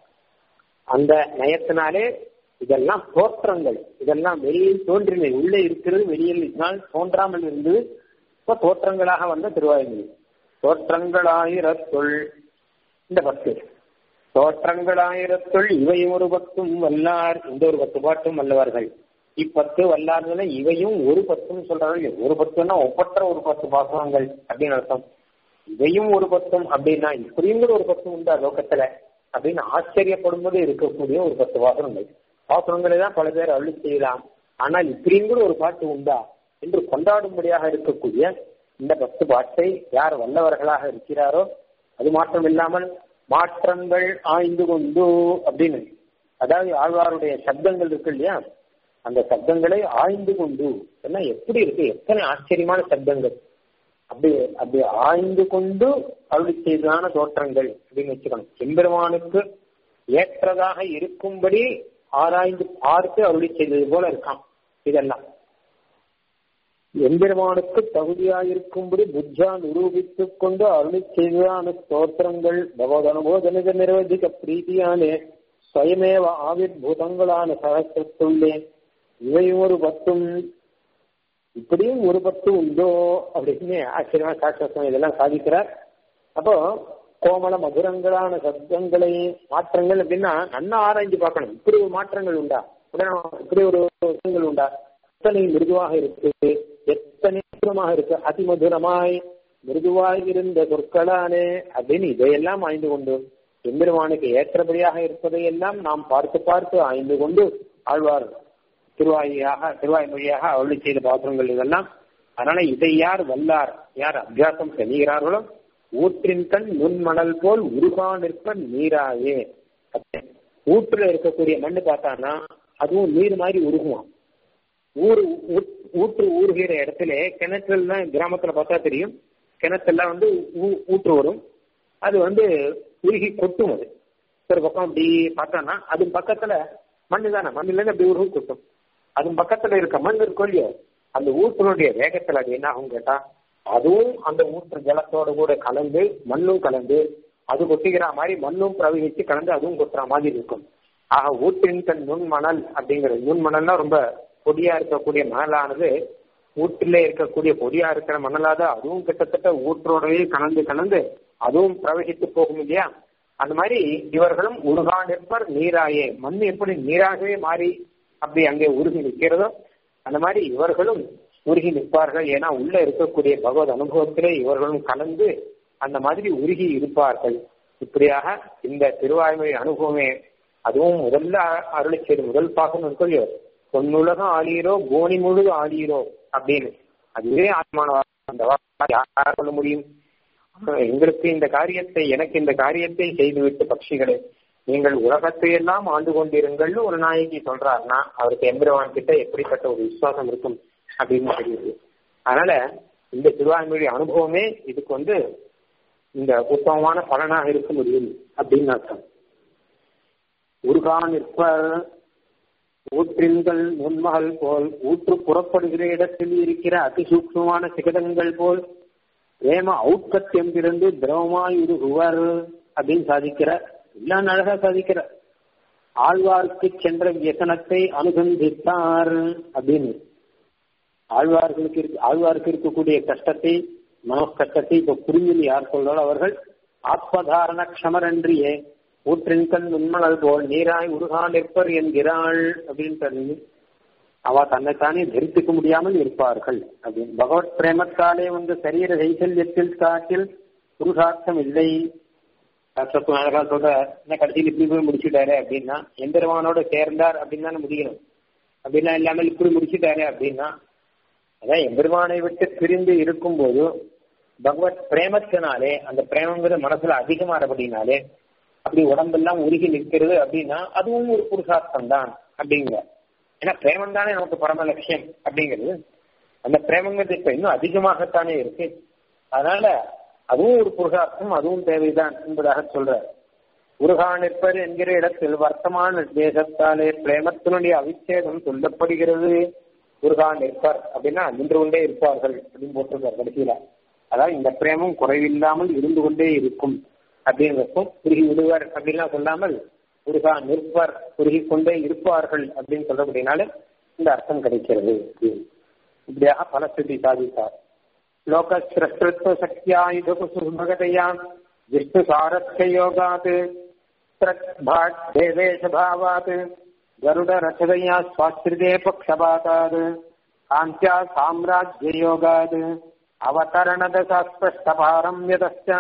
Speaker 1: அந்த நயத்தினாலே இதெல்லாம் தோற்றங்கள் இதெல்லாம் வெளியில் தோன்றின உள்ளே இருக்கிறது வெளியில் இதனால் தோன்றாமல் இருந்தது இப்போ தோற்றங்களாக வந்த திருவாய்மொழி தோற்றங்களாயிரத்துள் இந்த பக்தி தோற்றங்களாயிரத்துள் இவை ஒரு பத்தும் வல்லார் இந்த ஒரு பத்து பாட்டும் வல்லவர்கள் இப்பத்து வல்லார்களை இவையும் ஒரு பத்தும் சொல்றாங்க ஒரு பத்துன்னா ஒப்பற்ற ஒரு பத்து பாசனங்கள் அப்படின்னு அர்த்தம் இவையும் ஒரு பத்தும் அப்படின்னா இப்படிங்கிற ஒரு பத்தும் உண்டா லோகத்துல அப்படின்னு ஆச்சரியப்படும்போது இருக்கக்கூடிய ஒரு பத்து வாசனங்கள் வாசனங்களை தான் பல பேர் அருளி செய்யலாம் ஆனால் இப்படிங்கிற ஒரு பாட்டு உண்டா என்று கொண்டாடும்படியாக இருக்கக்கூடிய இந்த பத்து பாட்டை யார் வல்லவர்களாக இருக்கிறாரோ அது மாற்றம் இல்லாமல் மாற்றங்கள் ஆய்ந்து கொண்டு அப்படின்னு அதாவது ஆழ்வாருடைய சப்தங்கள் இருக்கு இல்லையா அந்த சப்தங்களை ஆய்ந்து கொண்டு என்ன எப்படி இருக்கு எத்தனை ஆச்சரியமான சப்தங்கள் அப்படி அப்படி ஆய்ந்து கொண்டு அருளி செய்ததான தோற்றங்கள் அப்படின்னு வச்சுக்கணும் எம்பெருமானுக்கு ஏற்றதாக இருக்கும்படி ஆராய்ந்து பார்த்து அருளி செய்தது போல இருக்கான் இதெல்லாம் எம்பெருமானுக்கு தகுதியாயிருக்கும்படி புத்தா நிரூபித்துக் கொண்டு அருளி செய்ததான ஸ்தோத்திரங்கள் பகவத் அனுபோதனித நிர்வதிக்க பிரீதியானே ஸ்வயமேவ ஆவிர்பூதங்களான சகசிரத்துள்ளே இவை ஒரு பத்தும் இப்படியும் ஒரு பத்து உண்டோ அப்படின்னு ஆச்சரியமா சாட்சம் இதெல்லாம் சாதிக்கிறார் அப்போ கோமல மதுரங்களான சப்தங்களை மாற்றங்கள் அப்படின்னா நன்னா ஆராய்ஞ்சு பார்க்கணும் இப்படி ஒரு மாற்றங்கள் உண்டா உடனே இப்படி ஒரு விஷயங்கள் உண்டா எத்தனை மிருதுவாக இருக்கு எத்தனை மதுரமாக இருக்கு அதிமதுரமாய் மிருதுவாய் இருந்த சொற்களானே அப்படின்னு இதையெல்லாம் ஆய்ந்து கொண்டு எம்பெருமானுக்கு ஏற்றபடியாக இருப்பதையெல்லாம் நாம் பார்த்து பார்த்து ஆய்ந்து கொண்டு ஆழ்வார் திருவாயாக திருவாய் மொழியாக அருளி செய்த பாத்திரங்கள் இதெல்லாம் அதனால இதை யார் வல்லார் யார் அபியாசம் செய்கிறார்களோ ஊற்றின் கண் நுண்மணல் போல் உருகா நிற்ப நீராயே ஊற்றுல இருக்கக்கூடிய மண்ணு பார்த்தான்னா அதுவும் நீர் மாதிரி உருகுவான் ஊரு ஊற்று ஊறுகிற இடத்துல கிணற்றுல கிராமத்துல பார்த்தா தெரியும் கிணத்தெல்லாம் வந்து ஊற்று வரும் அது வந்து உருகி கொட்டும் அது ஒரு பக்கம் அப்படி பார்த்தான்னா அது பக்கத்துல மண்ணு தானே மண்ணுல அப்படி உருகி கொட்டும் அது பக்கத்துல இருக்க மண் இருக்கும் இல்லையோ அந்த ஊற்றினுடைய வேகத்துல அது என்ன ஆகும் கேட்டா அதுவும் அந்த ஊற்று ஜலத்தோட கூட கலந்து மண்ணும் கலந்து அது கொட்டுகிற மாதிரி மண்ணும் பிரவகிச்சு கலந்து அதுவும் கொட்டுற மாதிரி இருக்கும் ஆக ஊற்றின் தன் நுண்மணல் அப்படிங்கிறது நுண்மணல்னா ரொம்ப பொடியா இருக்கக்கூடிய மணலானது ஊற்றிலே இருக்கக்கூடிய பொடியா இருக்கிற மணலாத அதுவும் கிட்டத்தட்ட ஊற்றோடவே கலந்து கலந்து அதுவும் பிரவகித்து போகும் இல்லையா அந்த மாதிரி இவர்களும் உருகா நிற்பர் நீராயே மண் எப்படி நீராகவே மாறி அப்படி அங்கே உருகி நிற்கிறதோ அந்த மாதிரி இவர்களும் உருகி நிற்பார்கள் ஏன்னா உள்ள இருக்கக்கூடிய பகவத் அனுபவத்திலே இவர்களும் கலந்து அந்த மாதிரி உருகி இருப்பார்கள் இப்படியாக இந்த திருவாய்மொழி அனுபவமே அதுவும் முதல்ல அருளி செய்த முதல் பாகம் இருக்கோ பொன்னுலகம் ஆளீரோ கோணி முழுது ஆளீரோ அப்படின்னு அதுவே ஆத்மான அந்த யாரால சொல்ல முடியும் எங்களுக்கு இந்த காரியத்தை எனக்கு இந்த காரியத்தை செய்துவிட்டு பட்சிகளே நீங்கள் உலகத்தை எல்லாம் ஆண்டு கொண்டிருங்கள்னு ஒரு நாயகி சொல்றாருன்னா அவருக்கு எம்பெருவான் கிட்ட எப்படிப்பட்ட ஒரு விசுவாசம் இருக்கும் அப்படின்னு தெரியுது அதனால இந்த திருவாய்மொழி அனுபவமே இதுக்கு வந்து இந்த உத்தமமான பலனாக இருக்க முடியும் அப்படின்னு அர்த்தம் உருகான் நிற்பர் ஊற்றின்கள் நுண்மகள் போல் ஊற்று புறப்படுகிற இடத்தில் இருக்கிற அதிசூக்மமான சிகடங்கள் போல் ஏம ஔட்கத்தியம்பிருந்து திரவமாய் உருகுவர் அப்படின்னு சாதிக்கிற எல்லாம் அழகா சாதிக்கிற ஆழ்வார்க்கு சென்ற வியசனத்தை அனுசந்தித்தார் அப்படின்னு ஆழ்வார்களுக்கு இருக்கு ஆழ்வாருக்கு இருக்கக்கூடிய கஷ்டத்தை மனோ கஷ்டத்தை இப்ப புரிஞ்சு யார் சொல்றாலும் அவர்கள் ஆத்மதாரண க்ஷமரன்றியே ஊற்றின் கண் உண்மணல் போல் நீராய் உருகா நிற்பர் என்கிறாள் அப்படின்னு தெரிஞ்சு அவ தன்னைத்தானே தரித்துக்க முடியாமல் இருப்பார்கள் அப்படின்னு பகவத் பிரேமத்தாலே வந்து சரீர கைசல்யத்தில் காட்டில் புருஷார்த்தம் இல்லை சத்துவம் அழகா சொல்ற என்ன கடைசியில் இப்படி போய் முடிச்சுட்டாரு அப்படின்னா எந்திரவானோட சேர்ந்தார் அப்படின்னு தானே முடியணும் அப்படின்னா இல்லாமல் இப்படி முடிச்சுட்டாரு அப்படின்னா அதான் எம்பெருமானை விட்டு பிரிந்து இருக்கும்போது பகவத் பிரேமத்தினாலே அந்த பிரேமங்கிறது மனசுல அதிகமானபடினாலே அப்படி உடம்பெல்லாம் உருகி நிற்கிறது அப்படின்னா அதுவும் ஒரு புருஷார்த்தம் தான் அப்படிங்கிற ஏன்னா பிரேமம் தானே நமக்கு பரம லட்சியம் அப்படிங்கிறது அந்த பிரேமங்கிறது இப்ப இன்னும் அதிகமாகத்தானே இருக்கு அதனால அதுவும் ஒரு புருஷார்த்தம் அதுவும் தேவைதான் என்பதாக சொல்ற உருகா நிற்பர் என்கிற இடத்தில் வர்த்தமான தேசத்தாலே பிரேமத்தினுடைய அவிச்சேதம் சொல்லப்படுகிறது உருகா நிற்பர் அப்படின்னா நின்று கொண்டே இருப்பார்கள் அப்படின்னு போட்டிருக்கார் கடைசியில அதாவது இந்த பிரேமம் குறைவில்லாமல் இருந்து கொண்டே இருக்கும் அப்படிங்கிறதும் உருகி விடுவர் அப்படின்லாம் சொல்லாமல் உருகா நிற்பர் உருகி கொண்டே இருப்பார்கள் அப்படின்னு சொல்றபடினால இந்த அர்த்தம் கிடைக்கிறது இப்படியாக பல ஸ்திதி சாதித்தார் லோகஸ்ரஸ்ருத்வ சக்தியாயுதகுசுபகதையா விஷ்ணு சாரஸ்ய யோகாத் தேவேஷபாவாத் கருட ரசதையா சுவாஸ்திரிதே பக்ஷபாதாத் காந்தியா சாம்ராஜ்ய யோகாத் அவதரணதசாஸ்பஷ்டபாரம்யதஸ்ய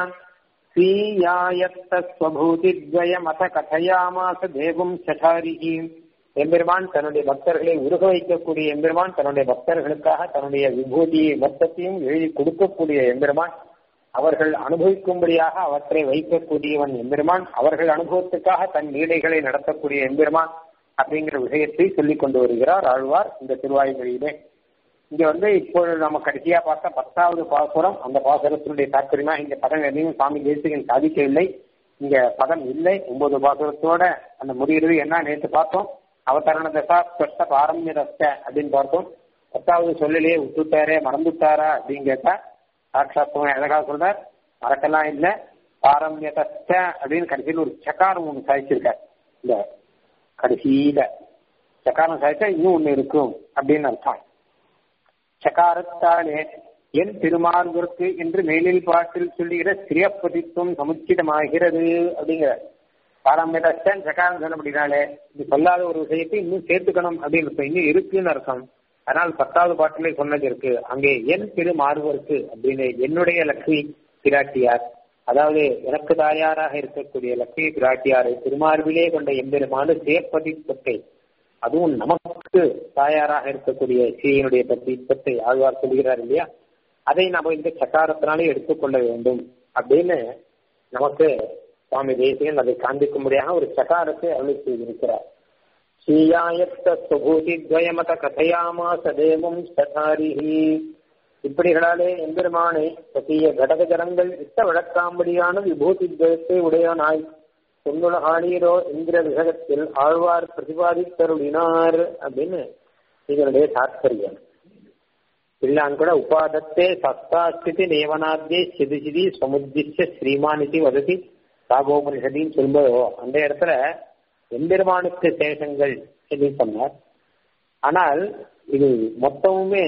Speaker 1: ஸ்வபூதித்வயமத கதையாமாச தேவம் சட்டாரிகி எம்பெருமான் தன்னுடைய பக்தர்களை உருக வைக்கக்கூடிய எம்பெருமான் தன்னுடைய பக்தர்களுக்காக தன்னுடைய விபூதியை மொத்தத்தையும் எழுதி கொடுக்கக்கூடிய எம்பெருமான் அவர்கள் அனுபவிக்கும்படியாக அவற்றை வைக்கக்கூடியவன் எம்பெருமான் அவர்கள் அனுபவத்துக்காக தன் நீடைகளை நடத்தக்கூடிய எம்பெருமான் அப்படிங்கிற விஷயத்தை சொல்லிக் கொண்டு வருகிறார் ஆழ்வார் இந்த திருவாய்மொழியிலே இங்க வந்து இப்போ நம்ம கடைசியா பார்த்தா பத்தாவது பாசுரம் அந்த பாசுரத்தினுடைய தாற்பயமா இந்த பதம் எதையும் சுவாமி தேசிகன் சாதிக்கவில்லை இங்க பதம் இல்லை ஒன்பது பாசுரத்தோட அந்த முடிகிறது என்ன நேற்று பார்த்தோம் அவதரண தசா ஸ்பஷ்ட பாரம்ய தஸ்த அப்படின்னு பார்த்தோம் பத்தாவது சொல்லலையே விட்டுட்டாரே மறந்துட்டாரா அப்படின்னு கேட்டா சாட்சாத்வம் அழகா சொல்றார் மறக்கலாம் இல்ல பாரம்ய தஸ்த அப்படின்னு கடைசியில் ஒரு சக்காரம் ஒண்ணு சாதிச்சிருக்கார் இந்த கடைசியில சக்காரம் சாதிச்சா இன்னும் ஒண்ணு இருக்கும் அப்படின்னு அர்த்தம் சகாரத்தாலே என் திருமார்புக்கு என்று மேலில் பாட்டில் சொல்லுகிற ஸ்ரீயப்பதித்துவம் சமுச்சிதமாகிறது அப்படிங்கிற பாரம்பரியன் சகாரம் சொன்னபடினாலே இது சொல்லாத ஒரு விஷயத்தை இன்னும் சேர்த்துக்கணும் அப்படின்னு இன்னும் இருக்குன்னு அர்த்தம் அதனால் பத்தாவது பாட்டிலே சொன்னது இருக்கு அங்கே என் திருமார்பருக்கு அப்படின்னு என்னுடைய லக்ஷ்மி பிராட்டியார் அதாவது எனக்கு தாயாராக இருக்கக்கூடிய லக்ஷ்மி பிராட்டியாரை திருமார்பிலே கொண்ட எம்பெருமான சேர்ப்பதிப்பத்தை அதுவும் நமக்கு தாயாராக இருக்கக்கூடிய ஸ்ரீயினுடைய பத்திப்பத்தை ஆழ்வார் சொல்கிறார் இல்லையா அதை நாம இந்த சக்காரத்தினாலே எடுத்துக்கொள்ள வேண்டும் அப்படின்னு நமக்கு சுவாமி தேசியன் அதை காண்பிக்கும்படியாக ஒரு சகாரத்தை அருள் செய்திருக்கிறார் ஸ்ரீயாயத்த சுபூதி துவயமத கதையாமாச தேவம் சதாரிஹி இப்படிகளாலே எம்பெருமானை சத்திய கடகஜரங்கள் இட்ட வழக்காம்படியான விபூதி துவயத்தை உடையவனாய் பொன்னுலகானீரோ என்கிற விசகத்தில் ஆழ்வார் பிரதிபாதித்தருளினார் அப்படின்னு இதனுடைய தாற்பயம் பிள்ளான் கூட உபாதத்தே சஸ்தாஸ்திதி நேவனாத்தே சிதி சிதி சமுத்திச்ச ஸ்ரீமான் இது வததி சாகோபனிஷதின்னு சொல்லும்போதோ அந்த இடத்துல எம்பெருமானுக்கு சேஷங்கள் என்று சொன்னார் ஆனால் இது மொத்தமுமே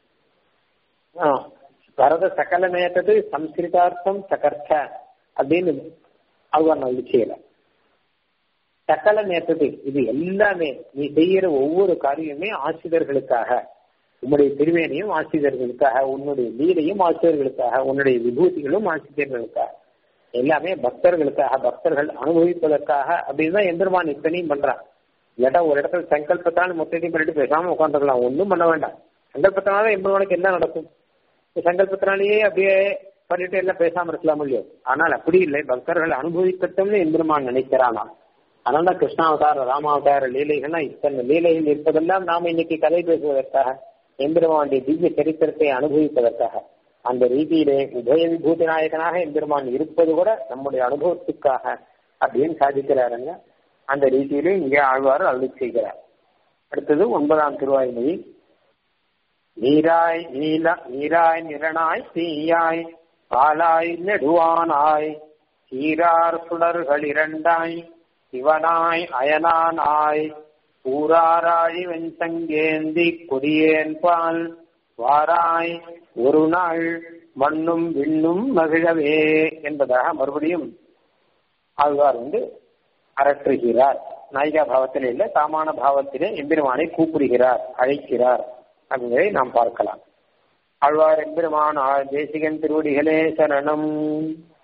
Speaker 1: வரத சகலமேத்தது சம்ஸ்கிருதார்த்தம் சகர்த்த அப்படின்னு அவர் நான் செய்யல சகல நேத்தது இது எல்லாமே நீ செய்யற ஒவ்வொரு காரியமே ஆசிரியர்களுக்காக உன்னுடைய திருவேணியும் ஆசிரியர்களுக்காக உன்னுடைய லீலையும் ஆசிரியர்களுக்காக உன்னுடைய விபூதிகளும் ஆசிரியர்களுக்காக எல்லாமே பக்தர்களுக்காக பக்தர்கள் அனுபவிப்பதற்காக அப்படின்னு தான் எம்பெருமான் இத்தனையும் பண்றான் இல்லாட்டா ஒரு இடத்துல சங்கல்பத்தால் மொத்தத்தையும் பண்ணிட்டு பேசாம உட்காந்துக்கலாம் ஒன்றும் பண்ண வேண்டாம் சங்கல்பத்தினால எம்பெருமானுக்கு என்ன நடக்கும் சங்கல்பத்தினாலேயே அப்படியே பண்ணிட்டு எல்லாம் பேசாம இருக்கலாம் இல்லையோ ஆனால் அப்படி இல்லை பக்தர்கள் அனுபவிக்கட்டும்னு எம்பெருமான் நினைக்கிறானா அதனால கிருஷ்ணாவதார ராமாவதார லீலைகள்னா இத்தனை லீலைகள் இருப்பதெல்லாம் நாம இன்னைக்கு கதை பேசுவதற்காக எம்பெருமானுடைய திவ்ய சரித்திரத்தை அனுபவிப்பதற்காக அந்த ரீதியிலே உபய விபூதி நாயகனாக எம்பெருமான் இருப்பது கூட நம்முடைய அனுபவத்துக்காக அப்படின்னு சாதிக்கிறாருங்க அந்த ரீதியிலே இங்கே ஆழ்வார் அருளி செய்கிறார் அடுத்தது ஒன்பதாம் திருவாய்மொழி நீராய் நீல நீராய் நிறனாய் தீயாய் பாலாய் நெடுவானாய் சீரார் சுடர்கள் இரண்டாய் சிவனாய் அயனானாய் ஊராராழி வெஞ்சங்கேந்தி கொடியேன் பால் வாராய் ஒரு நாள் மண்ணும் விண்ணும் மகிழவே என்பதாக மறுபடியும் ஆழ்வார் வந்து அரற்றுகிறார் நாயிகா பாவத்திலே இல்லை தாமான பாவத்திலே எம்பெருமானை கூப்பிடுகிறார் அழைக்கிறார் அப்படிங்கிறதை நாம் பார்க்கலாம் ஆழ்வார் எம்பெருமான் தேசிகன் திருவடிகளே சரணம்